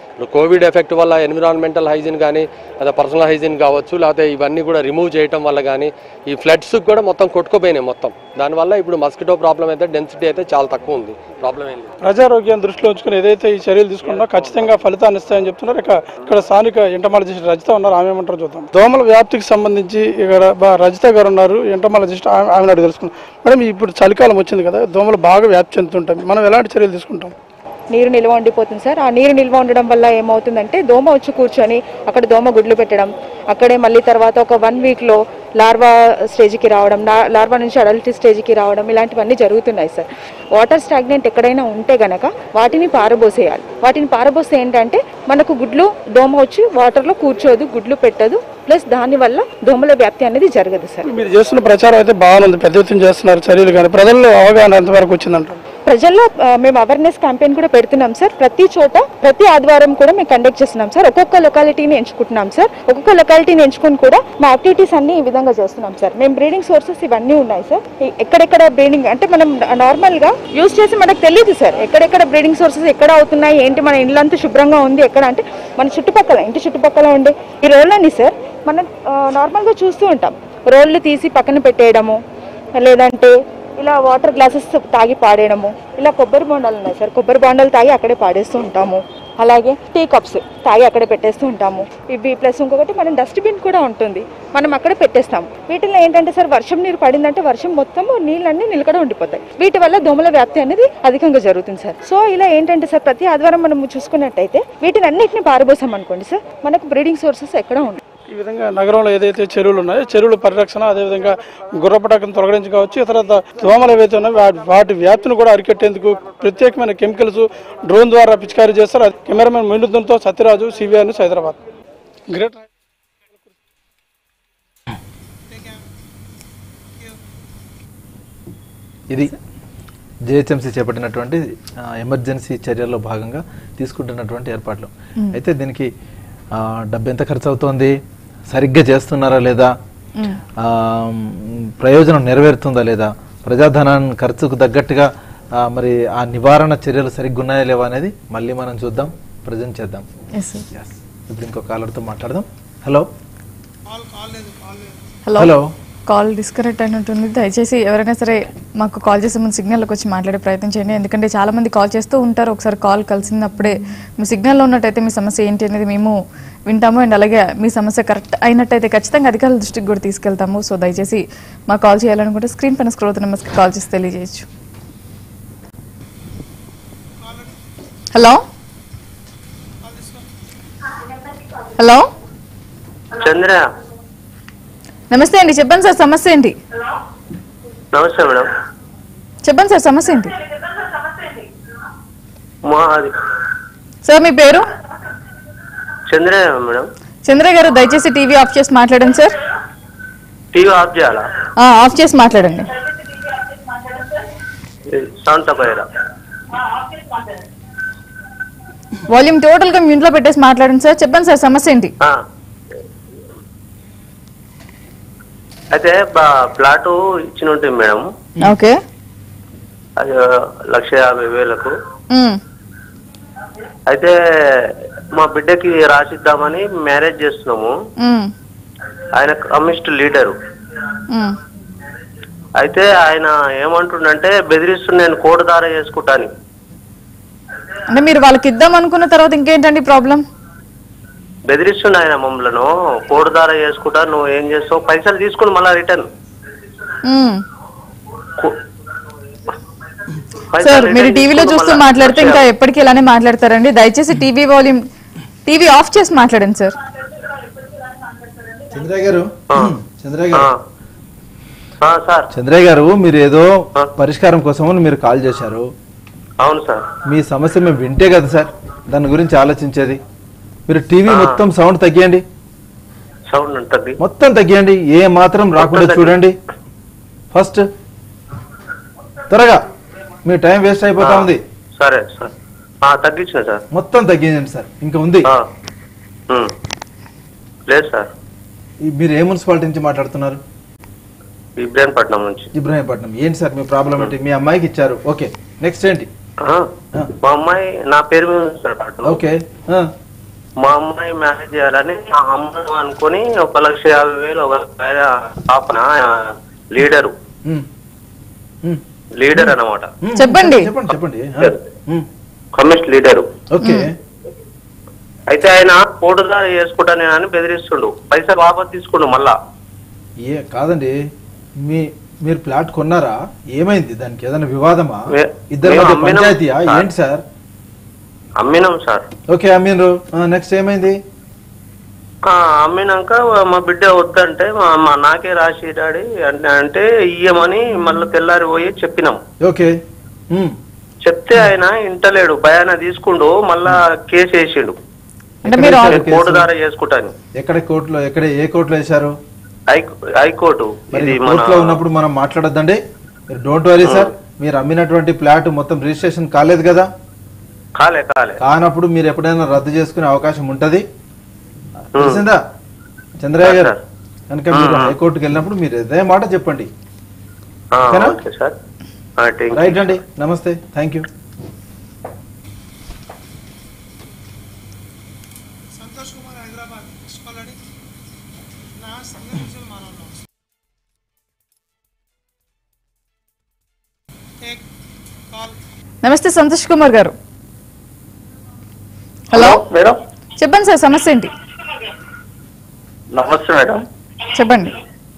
Speaker 13: కోవిడ్ ఎఫెక్ట్ వల్ల ఎన్విరాన్మెంటల్ హైజీన్ కానీ లేదా పర్సనల్ హైజీన్ కావచ్చు లేకపోతే ఇవన్నీ కూడా రిమూవ్ చేయటం వల్ల కానీ ఈ ఫ్లడ్స్ కూడా మొత్తం కొట్టుకుపోయినాయి మొత్తం దానివల్ల ఇప్పుడు మస్కిటో ప్రాబ్లం అయితే డెన్సిటీ అయితే చాలా తక్కువ ఉంది ప్రాబ్లం ఏం లేదు
Speaker 11: ప్రజారోగ్యాన్ని దృష్టిలో ఉంచుకుని ఏదైతే ఈ చర్యలు తీసుకున్నా ఖచ్చితంగా ఫలితాన్ని ఇస్తాయని చెప్తున్నారు ఇక ఇక్కడ స్థానిక ఎంటమాలజిస్ట్ రజిత ఉన్నారు ఆమె ఏమంటారో చూద్దాం దోమల వ్యాప్తికి సంబంధించి ఇక్కడ బా- రజిత గారు ఉన్నారు ఎంటమాలజిస్ట్ ఆమె ఆమెను అడిగి తెలుసుకున్నాం మేడం ఇప్పుడు చలికాలం వచ్చింది కదా దోమలు బాగా వ్యాప్తి చెందుతుంటాయి మనం ఎలాంటి చర్యలు తీసుకుంటాం
Speaker 14: నీరు నిల్వ ఉండిపోతుంది సార్ ఆ నీరు నిల్వ ఉండడం వల్ల ఏమవుతుందంటే దోమ వచ్చి కూర్చొని అక్కడ దోమ గుడ్లు పెట్టడం అక్కడే మళ్ళీ తర్వాత ఒక వన్ వీక్లో లార్వా స్టేజ్కి రావడం లా- లార్వా నుంచి అడల్ట్ స్టేజ్కి రావడం ఇలాంటివన్నీ జరుగుతున్నాయి సార్ వాటర్ స్టాగ్నెంట్ ఎక్కడైనా ఉంటే గనక వాటిని పారబోసేయాలి వాటిని పారబోస్తే ఏంటంటే మనకు గుడ్లు దోమ వచ్చి వాటర్లో కూర్చోదు గుడ్లు పెట్టదు ప్లస్ దానివల్ల దోమల వ్యాప్తి అనేది జరగదు సార్
Speaker 11: మీరు చేస్తున్న ప్రచారం అయితే బాగుంది పెద్ద ఎత్తున చేస్తున్నారు చర్యలు కానీ ప్రజల్లో అవగాహన ఎంతవరకు వచ్చిందంటారు
Speaker 14: ప్రజల్లో ఆ, మేము అవేర్నెస్ క్యాంపెయిన్ కూడా పెడుతున్నాం సార్ ప్రతి చోట ప్రతి ఆదివారం కూడా మేము కండక్ట్ చేస్తున్నాం సార్ ఒక్కొక్క లొకాలిటీని ఎంచుకుంటున్నాం సార్ ఒక్కొక్క లొకాలిటీని ఎంచుకొని కూడా మా యాక్టివిటీస్ అన్ని ఈ విధంగా చేస్తున్నాం సార్ మేము బ్రీడింగ్ సోర్సెస్ ఇవన్నీ ఉన్నాయి సార్ ఎ- ఎక్కడెక్కడ బ్రీడింగ్ అంటే మనం నార్మల్ గా యూజ్ చేసి మనకు తెలియదు సార్ ఎక్కడెక్కడ బ్రీడింగ్ సోర్సెస్ ఎక్కడ అవుతున్నాయి ఏంటి మన ఇల్లంతా శుభ్రంగా ఉంది ఎక్కడ అంటే మన చుట్టుపక్కల ఇంటి చుట్టుపక్కల ఉండే ఈ రోళ్ళని సార్ మనం ఆ, నార్మల్ గా చూస్తూ ఉంటాం రోళ్ళు తీసి పక్కన పెట్టేయడము లేదంటే ఇలా వాటర్ గ్లాసెస్ తాగి పాడేయడము ఇలా కొబ్బరి బొండాలు ఉన్నాయి సార్ కొబ్బరి బొండాలు తాగి అక్కడే పాడేస్తూ ఉంటాము అలాగే టీ కప్స్ తాగి అక్కడే పెట్టేస్తూ ఉంటాము ఇవి ప్లస్ ఇంకొకటి మనం డస్ట్బిన్ కూడా ఉంటుంది మనం అక్కడ పెట్టేస్తాం వీటిలో ఏంటంటే సార్ వర్షం నీరు పడిందంటే వర్షం మొత్తం నీళ్ళన్నీ నిలకడ ఉండిపోతాయి వీటి వల్ల దోమల వ్యాప్తి అనేది అధికంగా జరుగుతుంది సార్ సో ఇలా ఏంటంటే సార్ ప్రతి ఆదివారం మనం చూసుకున్నట్టయితే వీటిని అన్నిటిని పారబోసాం అనుకోండి సార్ మనకు బ్రీడింగ్ సోర్సెస్ ఎక్కడ ఉండవు
Speaker 11: ఈ విధంగా నగరంలో ఏదైతే చెరువులు ఉన్నాయో చెరువుల పరిరక్షణ అదేవిధంగా గుర్రపటాకం తొలగించి కావచ్చు తర్వాత దోమలు ఏవైతే ఉన్నాయో వాటి వాటి వ్యాప్తిని కూడా అరికట్టేందుకు ప్రత్యేకమైన కెమికల్స్ డ్రోన్ ద్వారా పిచికారీ చేస్తారు అది కెమెరామెన్ మినుద్దంతో Satyaraju CVR news Hyderabad great
Speaker 5: ఇది జిహెచ్ఎంసీ చేపట్టినటువంటి ఆ, ఎమర్జెన్సీ చర్యల్లో భాగంగా తీసుకుంటున్నటువంటి ఏర్పాట్లు
Speaker 1: మ్మ్.
Speaker 5: అయితే దీనికి ఆ, డబ్బు ఎంత ఖర్చు అవుతోంది సరిగ్గా చేస్తున్నారా లేదా
Speaker 1: మ్మ్.
Speaker 5: ఆ, మ్, ప్రయోజనం నెరవేరుతుందా లేదా ప్రజాధనాన్ని ఖర్చుకు తగ్గట్టుగా ఆ, మరి ఆ నివారణ చర్యలు సరిగ్గా ఉన్నాయా లేవా అనేది మళ్ళీ మనం చూద్దాం ప్రజెంట్ చేద్దాం
Speaker 1: ఎస్ సార్
Speaker 5: Yes. ఇప్పుడు ఇంకో కాలర్తో మాట్లాడదాం hello
Speaker 1: hello
Speaker 5: hello
Speaker 1: call disconnect అయినట్టుంది దయచేసి ఎవరైనా సరే మాకు కాల్ చేసే ముందు సిగ్నల్కి వచ్చి మాట్లాడే ప్రయత్నం చేయండి ఎందుకంటే చాలా మంది కాల్ చేస్తూ ఉంటారు ఒకసారి కాల్ కలిసినప్పుడే మీ సిగ్నల్లో ఉన్నట్టయితే మీ సమస్య ఏంటి అనేది మేము వింటాము అండ్ అలాగే మీ సమస్య కరెక్ట్ అయినట్టయితే ఖచ్చితంగా అధికారుల దృష్టికి కూడా తీసుకెళ్తాము సో దయచేసి మా కాల్ చేయాలనుకుంటే స్క్రీన్ పైన స్క్రోల్ నెంబర్స్కి కాల్ చేసి తెలియజేయచ్చు హలో హలో
Speaker 15: చంద్ర
Speaker 1: నమస్తే అండి చెప్పండి సార్ సమస్య ఏంటి
Speaker 15: నమస్తే మేడం
Speaker 1: చెప్పండి సార్ సమస్య ఏంటి
Speaker 15: మా అది
Speaker 1: సార్ మీ పేరు
Speaker 15: చంద్ర మేడం
Speaker 1: చంద్ర గారు దయచేసి టీవీ ఆఫ్ చేసి మాట్లాడండి సార్
Speaker 15: టీవీ ఆఫ్ చేయాలా
Speaker 1: ఆ, ఆఫ్ చేసి మాట్లాడండి
Speaker 15: సౌండ్ తక్కువ
Speaker 1: వాల్యూమ్ టోటల్ గా మీ ఇంట్లో పెట్టేసి మాట్లాడండి సార్ చెప్పండి సార్ సమస్య ఏంటి
Speaker 15: అయితే ప్లాట్ ఇచ్చిన ఉంటుంది మేడం
Speaker 1: ఓకే
Speaker 15: అది లక్ష యాభై వేలకు
Speaker 1: ఉమ్,
Speaker 15: అయితే మా బిడ్డకి రాసిద్దామని మ్యారేజ్ చేస్తున్నాము
Speaker 1: ఉమ్,
Speaker 15: ఆయన కమ్యూనిస్ట్ లీడరు
Speaker 1: ఉమ్.
Speaker 15: అయితే ఆయన ఏమంటుండంటే బెదిరిస్తున్న నేను కోటు దార చేసుకుంటాను
Speaker 1: అంటే మీరు వాళ్ళకి ఇద్దాం అనుకున్న తర్వాత ఇంకేంటండి ప్రాబ్లం
Speaker 15: బెదిరిస్తుండ ఆయన మమ్మలను కోటు దార చేసుకుంటా నువ్వు ఏం చేస్తావు పైసలు తీసుకుని మళ్ళీ రిటర్న్
Speaker 1: సార్ మీరు టీవీలో చూస్తూ మాట్లాడితే ఇంకా ఎప్పటికీ ఇలానే మాట్లాడతారండి దయచేసి టీవీ వాల్యూమ్ టీవీ ఆఫ్ చేసి మాట్లాడండి సార్
Speaker 5: చంద్రయ్య గారు చంద్రయ్య గారు
Speaker 15: సార్
Speaker 5: చంద్రయ్య గారు మీరు ఏదో పరిష్కారం కోసం మీరు కాల్ చేశారు
Speaker 15: అవును సార్
Speaker 5: మీ సమస్య మేము వింటే కదా సార్ దాని గురించి ఆలోచించేది మీరు టీవీ
Speaker 15: ఆ.
Speaker 5: మొత్తం సౌండ్ తగ్గియండి
Speaker 15: సౌండ్ ఉంటుంది
Speaker 5: మొత్తం తగ్గియండి ఏ మాత్రం రాకుండా
Speaker 15: తగ్గి-
Speaker 5: చూడండి ఫస్ట్ త్వరగా మీ టైం వేస్ట్ అయిపోతా ఉంది
Speaker 15: సరే సార్ ఆ, తగ్గించిన సార్
Speaker 5: మొత్తం తగ్గించండి సార్ ఇంకా ఉంది
Speaker 15: ఉమ్. లేదు సార్
Speaker 5: ఈ- మీరు ఏ మున్సిపాలిటీ నుంచి మాట్లాడుతున్నారు
Speaker 15: ఇబ్రాహీంపట్నం నుంచి
Speaker 5: ఇబ్రాహీంపట్నం ఏంటి సార్ మీ ప్రాబ్లం ఏంటి మీ అమ్మాయికి ఇచ్చారు ఓకే నెక్స్ట్ ఏంటి
Speaker 15: ఆ, మా అమ్మాయి నా పేరు మీద ఉంది సార్ ప్లాట్
Speaker 5: ఓకే ఆ,
Speaker 15: మా అమ్మాయి మ్యారేజ్ చేయాలని ఆ అమ్మాయి అనుకుని ఒక లక్ష యాభై వేలు ఒక ఆయన పాపన లీడరు
Speaker 5: ఉమ్. ఉమ్.
Speaker 15: లీడర్ అన్నమాట
Speaker 5: ఉమ్.
Speaker 1: చెప్పండి.
Speaker 5: చెప్పండి చెప్పండి ఆ. ఉమ్.
Speaker 15: కమ్యూనిస్ట్ లీడరు
Speaker 5: ఓకే
Speaker 15: అయితే ఆయన కోటుదారి చేసుకుంటానే అని బెదిరిస్తుండు పైసలు వాపస్ తీసుకుండు మళ్ళా
Speaker 5: ఏ కాదండి మీ మీరు ప్లాట్ కొన్నారా ఏమైంది దానికి ఏదైనా వివాదమా
Speaker 15: మే-
Speaker 5: ఇద్దరి
Speaker 15: మేము
Speaker 5: మధ్య
Speaker 15: అమ్మినాం
Speaker 5: పంచాయతీయా
Speaker 15: సార్.
Speaker 5: ఏంటి సార్
Speaker 15: అమ్మినాం సార్
Speaker 5: ఓకే అమీన్రు నెక్స్ట్ ఏమైంది
Speaker 15: ఆ, అమ్మినాక మా బిడ్డ వద్దంటే మా మా నాకే రాసి డాడీ అంటే అంటే ఇయ్యమని మళ్ళీ తెల్లారి పోయి చెప్పినాం
Speaker 5: ఓకే ఉమ్.
Speaker 15: చెప్తే ఆయన ఇంటలేడు భయాన తీసుకుండు మళ్ళా కేసు వేసిండు
Speaker 1: అంటే మీరు
Speaker 5: ఎక్కడ
Speaker 1: ఆల్-
Speaker 5: వేశారు కేసు?
Speaker 15: కోటుదార చేసుకుంటాను
Speaker 5: ఎక్కడ కోర్టులో ఎక్కడ ఏ కోర్టులో వేశారు
Speaker 15: హై- హైకోర్టు
Speaker 5: మరి
Speaker 15: ఇది మన
Speaker 5: కోర్టులో ఉన్నప్పుడు మనం మాట్లాడొద్దండి మీరు డోంట్ వరీ సార్ మీరు అమ్మినటువంటి ప్లాట్ మొత్తం రిజిస్ట్రేషన్ కాలేదు కదా
Speaker 15: కాలే కాలే
Speaker 5: కానప్పుడు మీరు ఎప్పుడైనా రద్దు చేసుకునే అవకాశం ఉంటది తెలిసిందా చంద్రయ్య గారు కనుక మీరు హైకోర్టుకి వెళ్ళినప్పుడు మీరు ఇదే మాట చెప్పండి
Speaker 15: ఆ,
Speaker 5: ఓకేనా?
Speaker 15: ఓకే సార్ ఆ, థాంక్ యూ.
Speaker 5: రైట్ అండి నమస్తే thank you
Speaker 16: Santosh Kumar Hyderabad already నా సందేశం మానవులు టేక్ కాల్
Speaker 1: నమస్తే సంతోష్ కుమార్ గారు హలో
Speaker 17: మేడం
Speaker 1: చెప్పండి సార్ సమస్య ఏంటి
Speaker 17: నమస్తే మేడం
Speaker 1: చెప్పండి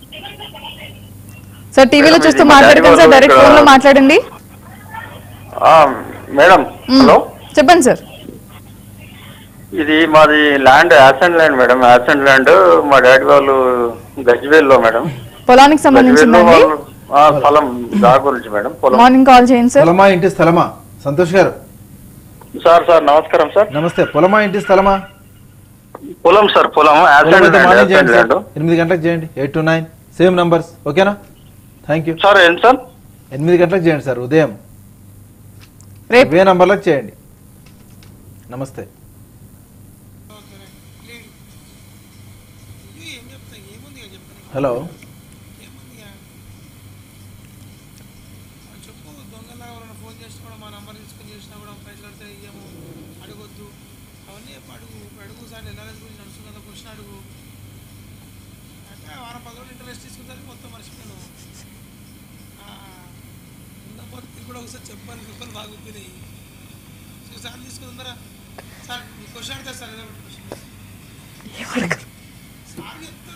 Speaker 1: సార్ టీవీలో
Speaker 17: మేడం,
Speaker 1: చూస్తూ
Speaker 17: ఇది మా
Speaker 1: మాట్లాడకండి సార్
Speaker 17: డాడీ
Speaker 1: డైరెక్ట్
Speaker 17: వాళ్ళు
Speaker 1: ఫోన్ లో
Speaker 17: ఇక్కడ-
Speaker 1: మాట్లాడండి
Speaker 17: ఆ, మేడం
Speaker 1: మ్,
Speaker 17: హలో
Speaker 1: చెప్పండి సార్
Speaker 17: ఇది మాది ల్యాండ్ యాసెంట్ ల్యాండ్ మేడం యాసెంట్ ల్యాండ్ మా డాడీ వాళ్ళు గజ్వేల్లో మేడం
Speaker 1: పొలానికి
Speaker 17: గజ్వేల్లో
Speaker 1: సంబంధించిందండి
Speaker 17: వాళ్ళు ఆ, పొలం దాని గురించి మేడం పొలం
Speaker 1: మార్నింగ్ కాల్ చేయండి సార్
Speaker 5: స్థలమా ఇంటి స్థలమా సంతోష్ గారు
Speaker 17: సార్ సార్ నమస్కారం సార్
Speaker 5: నమస్తే పొలమా ఇంటి స్థలమా
Speaker 17: పొలం సార్ పొలం
Speaker 5: పొలం
Speaker 17: యాసెంట్
Speaker 5: అయితే
Speaker 17: ల్యాండ్
Speaker 5: మార్నింగ్
Speaker 17: యాసెంట్
Speaker 5: చేయండి సార్
Speaker 17: ల్యాండ్
Speaker 5: ఎనిమిది గంటలకు చేయండి eight to nine same numbers ఓకేనా థ్యాంక్ యూ
Speaker 17: సార్ ఏంటి సార్
Speaker 5: ఎనిమిది గంటలకు చేయండి సార్ ఉదయం
Speaker 1: రేపు
Speaker 5: ఇవే నంబర్లకు చేయండి నమస్తే హలో
Speaker 16: చెప్పు దొంగలా ఎవరైనా ఫోన్ చేసినా కూడా మా నంబర్ తీసుకుని చేసినా కూడా పైసలు కడితే ఇయ్యము అడగొద్దు అవన్నీ చెప్పు అడుగు ఇప్పుడు అడుగు సార్ ఎల్ఆర్ఎస్ గురించి నడుస్తుంది కదా క్వశ్చన్ అడుగు అంటే వారం పది రోజులు ఇంట్రెస్ట్ తీసుకుంటే మొత్తం మర్చిపోయాను ఉన్నపోతే కూడా ఒకసారి చెప్పాలి కుక్కలు బాగా ఉప్పినాయి సో సార్ తీసుకుందరా సార్ మీ క్వశ్చన్ అడతారు సార్ ఏదో ఒకటి క్వశ్చన్ సార్ చెప్తారు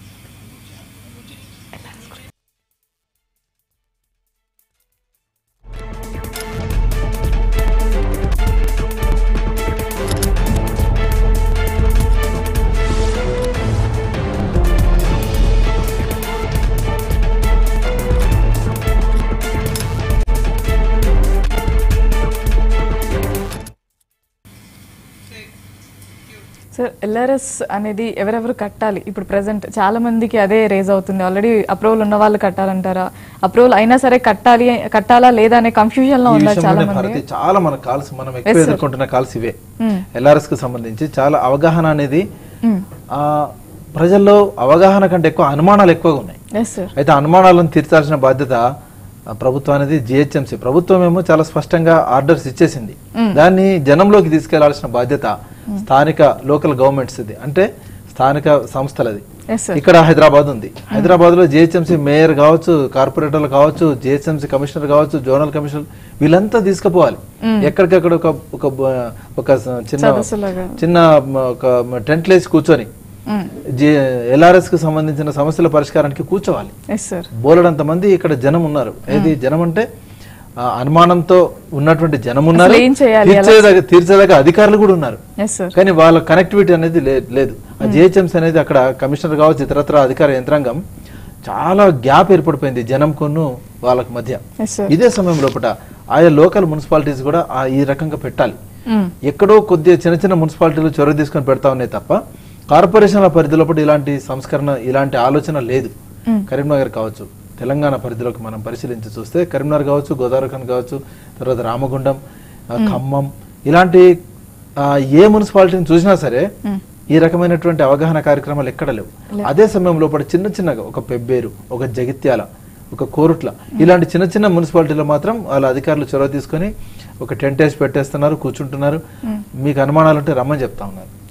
Speaker 1: సార్ ఎల్ఆర్ఎస్ అనేది ఎవరెవరు కట్టాలి ఇప్పుడు ప్రెసెంట్ చాలా మందికి అదే రేజ్ అవుతుంది ఆల్రెడీ అప్రూవల్ ఉన్న వాళ్ళు కట్టాలంటారా అప్రూవల్ అయినా సరే కట్టాలి కట్టాలా లేదా అనే కన్ఫ్యూజన్ లో
Speaker 5: ఈ
Speaker 1: ఉన్నారు చాలా
Speaker 5: విషయంలోనే
Speaker 1: మంది
Speaker 5: భారతి చాలా మన కాల్స్ మనం ఎక్కువ
Speaker 1: Yes, sir.
Speaker 5: ఎదుర్కొంటున్న కాల్స్ ఇవే
Speaker 1: మ్మ్.
Speaker 5: ఎల్ఆర్ఎస్ కు సంబంధించి చాలా అవగాహన అనేది
Speaker 1: మ్మ్.
Speaker 5: ఆ ప్రజల్లో అవగాహన కంటే ఎక్కువ అనుమానాలు ఎక్కువగా ఉన్నాయి
Speaker 1: ఎస్ సార్
Speaker 5: అయితే అనుమానాలను తీర్చాల్సిన బాధ్యత ఆ, ప్రభుత్వం అనేది జిహెచ్ఎంసీ ప్రభుత్వం ఏమో చాలా స్పష్టంగా ఆర్డర్స్ ఇచ్చేసింది
Speaker 1: మ్మ్.
Speaker 5: దాన్ని జనంలోకి తీసుకెళ్లాల్సిన బాధ్యత స్థానిక లోకల్ గవర్నమెంట్స్ ఇది అంటే స్థానిక సంస్థలది
Speaker 1: ఎస్ సార్
Speaker 5: ఇక్కడ హైదరాబాద్ ఉంది హైదరాబాద్ లో జిహెచ్ఎంసీ మేయర్ కావచ్చు కార్పొరేటర్లు కావచ్చు జిహెచ్ఎంసీ కమిషనర్ కావచ్చు జోనల్ కమిషనర్ వీళ్ళంతా తీసుకుపోవాలి
Speaker 1: మ్మ్.
Speaker 5: ఎక్కడికక్కడ ఒక ఒక బ- ఒక చిన్న
Speaker 1: సదస్సులాగా.
Speaker 5: చిన్న మ- ఒక టెంట్ లేసి కూర్చొని
Speaker 1: మ్మ్.
Speaker 5: ఎల్ఆర్ఎస్ కు సంబంధించిన సమస్యల పరిష్కారానికి కూర్చోవాలి
Speaker 1: ఎస్ సార్
Speaker 5: బోలెడంత మంది ఇక్కడ జనం ఉన్నారు ఏది జనం అంటే ఆ, అనుమానంతో ఉన్నటువంటి జనం ఉన్నారు
Speaker 1: అసలు ఏం చేయాలి? ఎలా
Speaker 5: తీర్చేదగ్గ తీర్చేదగ్గ అధికారులు కూడా ఉన్నారు
Speaker 1: ఎస్ సార్
Speaker 5: కానీ వాళ్ళ కనెక్టివిటీ అనేది లే- లేదు ఆ జిహెచ్ఎంసీ అనేది అక్కడ కమిషనర్ కావచ్చు ఇతరత్ర అధికార యంత్రాంగం చాలా గ్యాప్ ఏర్పడిపోయింది జనం కొన్ను వాళ్ళకి మధ్య
Speaker 1: ఎస్ సార్
Speaker 5: ఇదే సమయం లోపల ఆయా లోకల్ మున్సిపాలిటీస్ కూడా ఆ ఈ రకంగా పెట్టాలి
Speaker 1: మ్మ్.
Speaker 5: ఎక్కడో కొద్దిగా చిన్న చిన్న మున్సిపాలిటీలు చొరవ తీసుకొని పెడతా ఉన్నాయి తప్ప కార్పొరేషన్ల పరిధి లోపల ఇలాంటి సంస్కరణ ఇలాంటి ఆలోచన లేదు
Speaker 1: మ్మ్.
Speaker 5: కరీంనగర్ కావచ్చు తెలంగాణ పరిధిలోకి మనం పరిశీలించి చూస్తే కరీంనగర్ కావచ్చు గోదావరి ఖండ్ కావచ్చు తర్వాత రామగుండం ఆ, ఖమ్మం ఇలాంటి ఆ, ఏ మున్సిపాలిటీని చూసినా సరే
Speaker 1: మ్మ్.
Speaker 5: ఈ రకమైనటువంటి అవగాహన కార్యక్రమాలు ఎక్కడ లేవు
Speaker 1: లేవు.
Speaker 5: అదే సమయం లోపల చిన్న చిన్నగా ఒక పెబ్బేరు ఒక జగిత్యాల ఒక కోరుట్ల ఇలాంటి చిన్న చిన్న మున్సిపాలిటీలో మాత్రం వాళ్ళ అధికారులు చొరవ తీసుకొని ఒక టెంట్ వేసి పెట్టేస్తున్నారు కూర్చుంటున్నారు
Speaker 1: మ్మ్.
Speaker 5: మీకు అనుమానాలు ఉంటే రమ్మని చెప్తా ఉన్నారు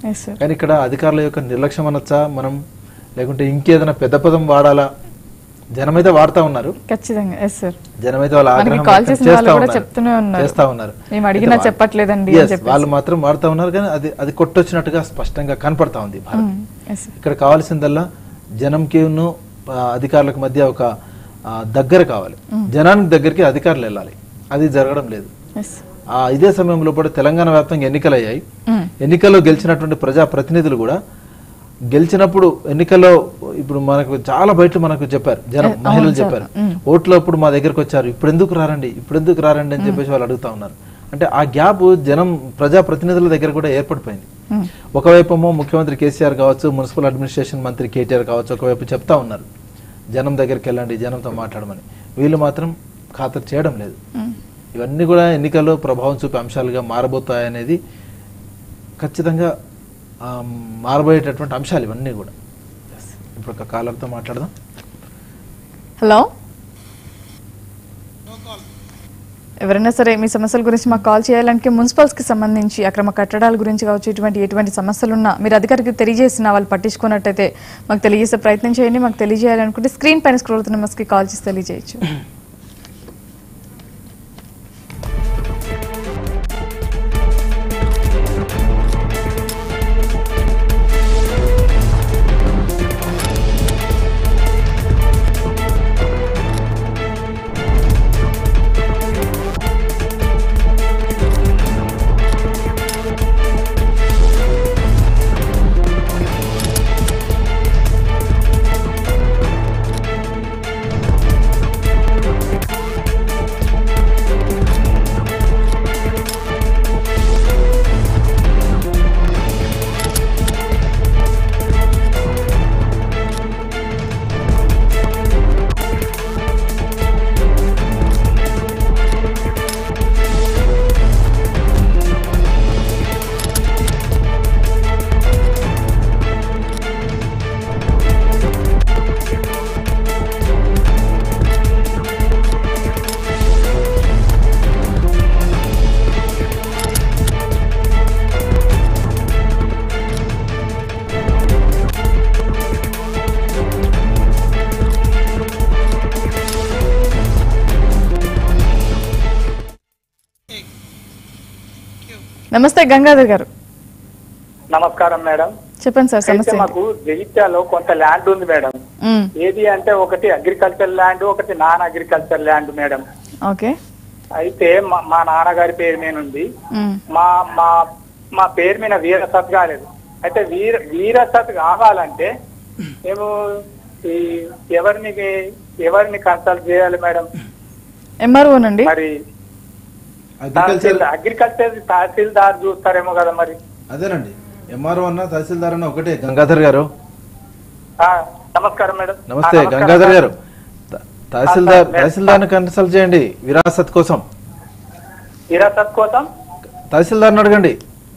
Speaker 1: Yes, sir.
Speaker 5: కానీ ఇక్కడ అధికారుల యొక్క నిర్లక్ష్యం అనొచ్చా మనం లేకుంటే ఇంకేదైనా పెద్ద పదం వాడాలా జనమైతే వాడుతా ఉన్నారు
Speaker 1: ఖచ్చితంగా ఎస్ సార్
Speaker 5: జనమైతే వాళ్ళ
Speaker 1: మనకి
Speaker 5: ఆగ్రహం
Speaker 1: కాల్
Speaker 5: వ్యక్తం
Speaker 1: చేసిన
Speaker 5: చేస్తా
Speaker 1: వాళ్ళు కూడా
Speaker 5: ఉన్నారు.
Speaker 1: చెప్తూనే ఉన్నారు.
Speaker 5: చేస్తా ఉన్నారు
Speaker 1: మేము అడిగినా
Speaker 5: అయితే వా-
Speaker 1: చెప్పట్లేదండి
Speaker 5: Yes,
Speaker 1: అని చెప్పేసి.
Speaker 5: వాళ్ళు మాత్రం వాడుతా ఉన్నారు కానీ అది అది కొట్టొచ్చినట్టుగా స్పష్టంగా కనపడతా ఉంది భారత్
Speaker 1: Mm, yes, sir.
Speaker 5: ఇక్కడ కావాల్సిందల్లా జనంకి అధికారులకు మధ్య ఒక ఆ, దగ్గర కావాలి
Speaker 1: Mm.
Speaker 5: జనానికి దగ్గరికి అధికారులు వెళ్ళాలి అది జరగడం లేదు
Speaker 1: Yes.
Speaker 5: ఆ ఇదే సమయంలో కూడా తెలంగాణ వ్యాప్తంగా ఎన్నికలు అయ్యాయి
Speaker 1: Mm.
Speaker 5: ఎన్నికల్లో గెలిచినటువంటి ప్రజా ప్రతినిధులు కూడా గెలిచినప్పుడు ఎన్నికల్లో ఇప్పుడు మనకు చాలా బయట మనకు చెప్పారు జనం
Speaker 1: అవును
Speaker 5: మహిళలు
Speaker 1: సార్.
Speaker 5: చెప్పారు
Speaker 1: Mm.
Speaker 5: ఓట్లు అప్పుడు మా దగ్గరకు వచ్చారు ఇప్పుడు ఎందుకు రారండి ఇప్పుడు ఎందుకు రారండి అని చెప్పేసి వాళ్ళు అడుగుతా ఉన్నారు అంటే ఆ గ్యాప్ జనం ప్రజా ప్రతినిధుల దగ్గర కూడా ఏర్పడిపోయింది
Speaker 1: Mm.
Speaker 5: ఒకవైపు ఏమో ముఖ్యమంత్రి కేసీఆర్ కావచ్చు మున్సిపల్ అడ్మినిస్ట్రేషన్ మంత్రి కేటీఆర్ కావచ్చు ఒకవైపు చెప్తా ఉన్నారు జనం దగ్గరికి వెళ్ళండి జనంతో మాట్లాడమని వీళ్ళు మాత్రం ఖాతరు చేయడం లేదు
Speaker 1: Mm.
Speaker 5: ఇవన్నీ కూడా ఎన్నికల్లో ప్రభావం చూపే అంశాలుగా మారబోతాయనేది ఖచ్చితంగా ఆ, మారబోయేటటువంటి అంశాలు ఇవన్నీ కూడా ఇప్పుడు ఒక కాలర్తో మాట్లాడదాం
Speaker 1: హలో ఎవరైనా సరే మీ సమస్యల గురించి మాకు కాల్ చేయాలంటే మున్సిపల్స్కి సంబంధించి అక్రమ కట్టడాల గురించి కావచ్చు ఇటువంటి ఎటువంటి సమస్యలున్నా మీరు అధికారికి తెలియజేసిన వాళ్ళు పట్టించుకున్నట్టయితే మాకు తెలియజేసే ప్రయత్నం చేయండి మాకు తెలియజేయాలనుకుంటే స్క్రీన్ పైన స్క్రోల్ అవుతున్న నెంబర్స్కి కాల్ చేసి తెలియజేయచ్చు నమస్తే గంగాధర్ గారు
Speaker 18: నమస్కారం మేడం
Speaker 1: చెప్పండి సార్
Speaker 18: అయితే
Speaker 1: సమస్య ఏంటి?
Speaker 18: మాకు జగిత్యాలో కొంత ల్యాండ్ ఉంది మేడం
Speaker 1: మ్మ్.
Speaker 18: ఏది అంటే ఒకటి అగ్రికల్చర్ ల్యాండ్ ఒకటి non agriculture land madam
Speaker 1: okay
Speaker 18: అయితే మా మా నాన్నగారి పేరు మీద ఉంది
Speaker 1: మ్మ్.
Speaker 18: మా మా మా పేరు మీద వీరసత్ కాలేదు అయితే వీర వీరసత్ కావాలంటే మేము ఈ ఎవరిని ఎవరిని కన్సల్ట్ చేయాలి మేడం
Speaker 1: ఎంఆర్ఓ నండి
Speaker 18: మరి
Speaker 5: అగ్రికల్చర్
Speaker 18: అగ్రికల్చర్ తహసీల్దార్ చూస్తారేమో కదా మరి
Speaker 5: అదేనండి ఎంఆర్ఓ అన్న తహసీల్దార్ అన్న ఒకటే గంగాధర్ గారు
Speaker 18: ఆ, నమస్కారం మేడం
Speaker 5: నమస్తే
Speaker 18: ఆ, నమస్కారం
Speaker 5: గంగాధర్
Speaker 18: సార్.
Speaker 5: గారు త- తహసీల్దార్
Speaker 18: సార్,
Speaker 5: తహసీల్దార్ని కన్సల్ట్ చేయండి విరాసత్ కోసం
Speaker 18: వీరసత్ కోసం
Speaker 5: తహసీల్దార్ని అడగండి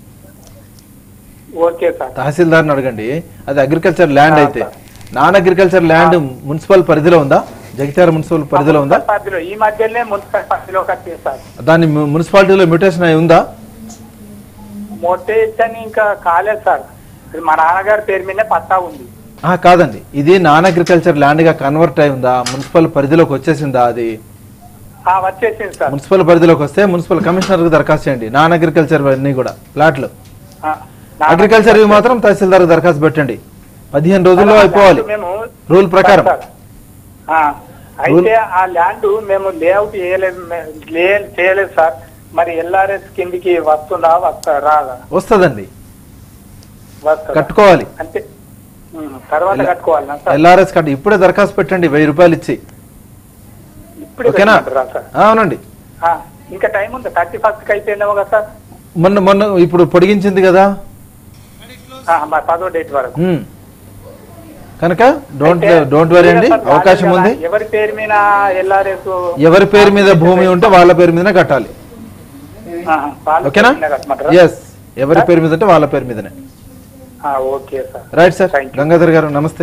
Speaker 18: ఓకే సార్
Speaker 5: తహసీల్దార్ని అడగండి అది అగ్రికల్చర్ ల్యాండ్ అయితే నాన్ అగ్రికల్చర్ ల్యాండ్ మున్సిపల్ పరిధిలో ఉందా జగిత్యాల మున్సిపల్ పరిధిలో ఉందా
Speaker 18: పరిధిలో ఈ మధ్యలోనే మున్సిపల్ పరిధిలోకి వచ్చింది సార్
Speaker 5: దాని ము- మున్సిపాలిటీలో మ్యూటేషన్ అయి ఉందా
Speaker 18: మోటేషన్ ఇంకా కాలేదు సార్ ఇది మా నాన్నగారి పేరు మీదనే పట్టా ఉంది
Speaker 5: ఆ, కాదండి ఇది నాన్ అగ్రికల్చర్ ల్యాండ్ గా కన్వర్ట్ అయి ఉందా మున్సిపల్ పరిధిలోకి వచ్చేసిందా అది
Speaker 18: ఆ, వచ్చేసింది సార్
Speaker 5: మున్సిపల్ పరిధిలోకి వస్తే మున్సిపల్ కమిషనర్ కు దరఖాస్తు చేయండి నాన్ అగ్రికల్చర్ అన్ని కూడా ప్లాట్లు
Speaker 18: ఆ,
Speaker 5: అగ్రికల్చర్ ఇవి మాత్రం తహసీల్దార్ దరఖాస్తు పెట్టండి పదిహేను రోజుల్లో అయిపోవాలి
Speaker 18: మేము
Speaker 5: రూల్ ప్రకారం
Speaker 18: సార్, ఆ, అయితే ఆ ల్యాండ్ మేము లేఅవుట్ చేయలేదు మే- లే- చేయలేదు సార్ మరి ఎల్ఆర్ఎస్ కిందికి వస్తుందా వస్తా రాదా
Speaker 5: వస్తుందండి
Speaker 18: వస్తుందా?
Speaker 5: కట్టుకోవాలి
Speaker 18: అంటే ఉమ్, తర్వాత కట్టుకోవాలనా సార్
Speaker 5: ఎల్ఆర్ఎస్ కట్ట ఇప్పుడే దరఖాస్తు పెట్టండి వెయ్యి రూపాయలు ఇచ్చి
Speaker 18: ఇప్పుడు
Speaker 5: ఓకేనా
Speaker 18: పెట్టమంటారా సార్
Speaker 5: ఆ, అవునండి
Speaker 18: ఆ, ఇంకా టైం ఉంది థర్టీ ఫస్ట్ కి అయిపోయిందేమో కదా సార్
Speaker 5: మొన్న మొన్న ఇప్పుడు పొడిగించింది కదా
Speaker 18: ఆ, మరి పదో డేట్ వరకు
Speaker 5: ఉమ్. కనుక డోంట్ డోంట్ వరీ అండి అవకాశం ఉంది
Speaker 18: ఎవరి పేరు మీద ఎల్ఆర్ఎస్
Speaker 5: ఎవరి పేరు మీద భూమి ఉంటే వాళ్ళ పేరు మీదనే కట్టాలి ఓకేనా ఎస్ ఎవరి పేరు మీద ఉంటే వాళ్ళ పేరు మీదనే
Speaker 18: okay sir
Speaker 5: right sir Gangadhar గారు నమస్తే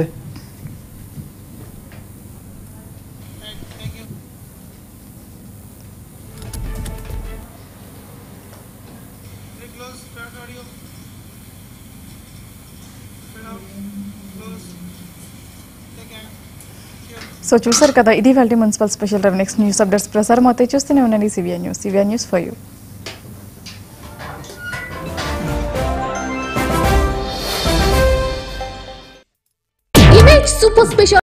Speaker 1: సో చూసారు కదా ఇది వాళ్ళ municipal special drive next news updates ప్రసారం అవుతాయి చూస్తూనే ఉండండి CVR news CVR news for you
Speaker 19: image super special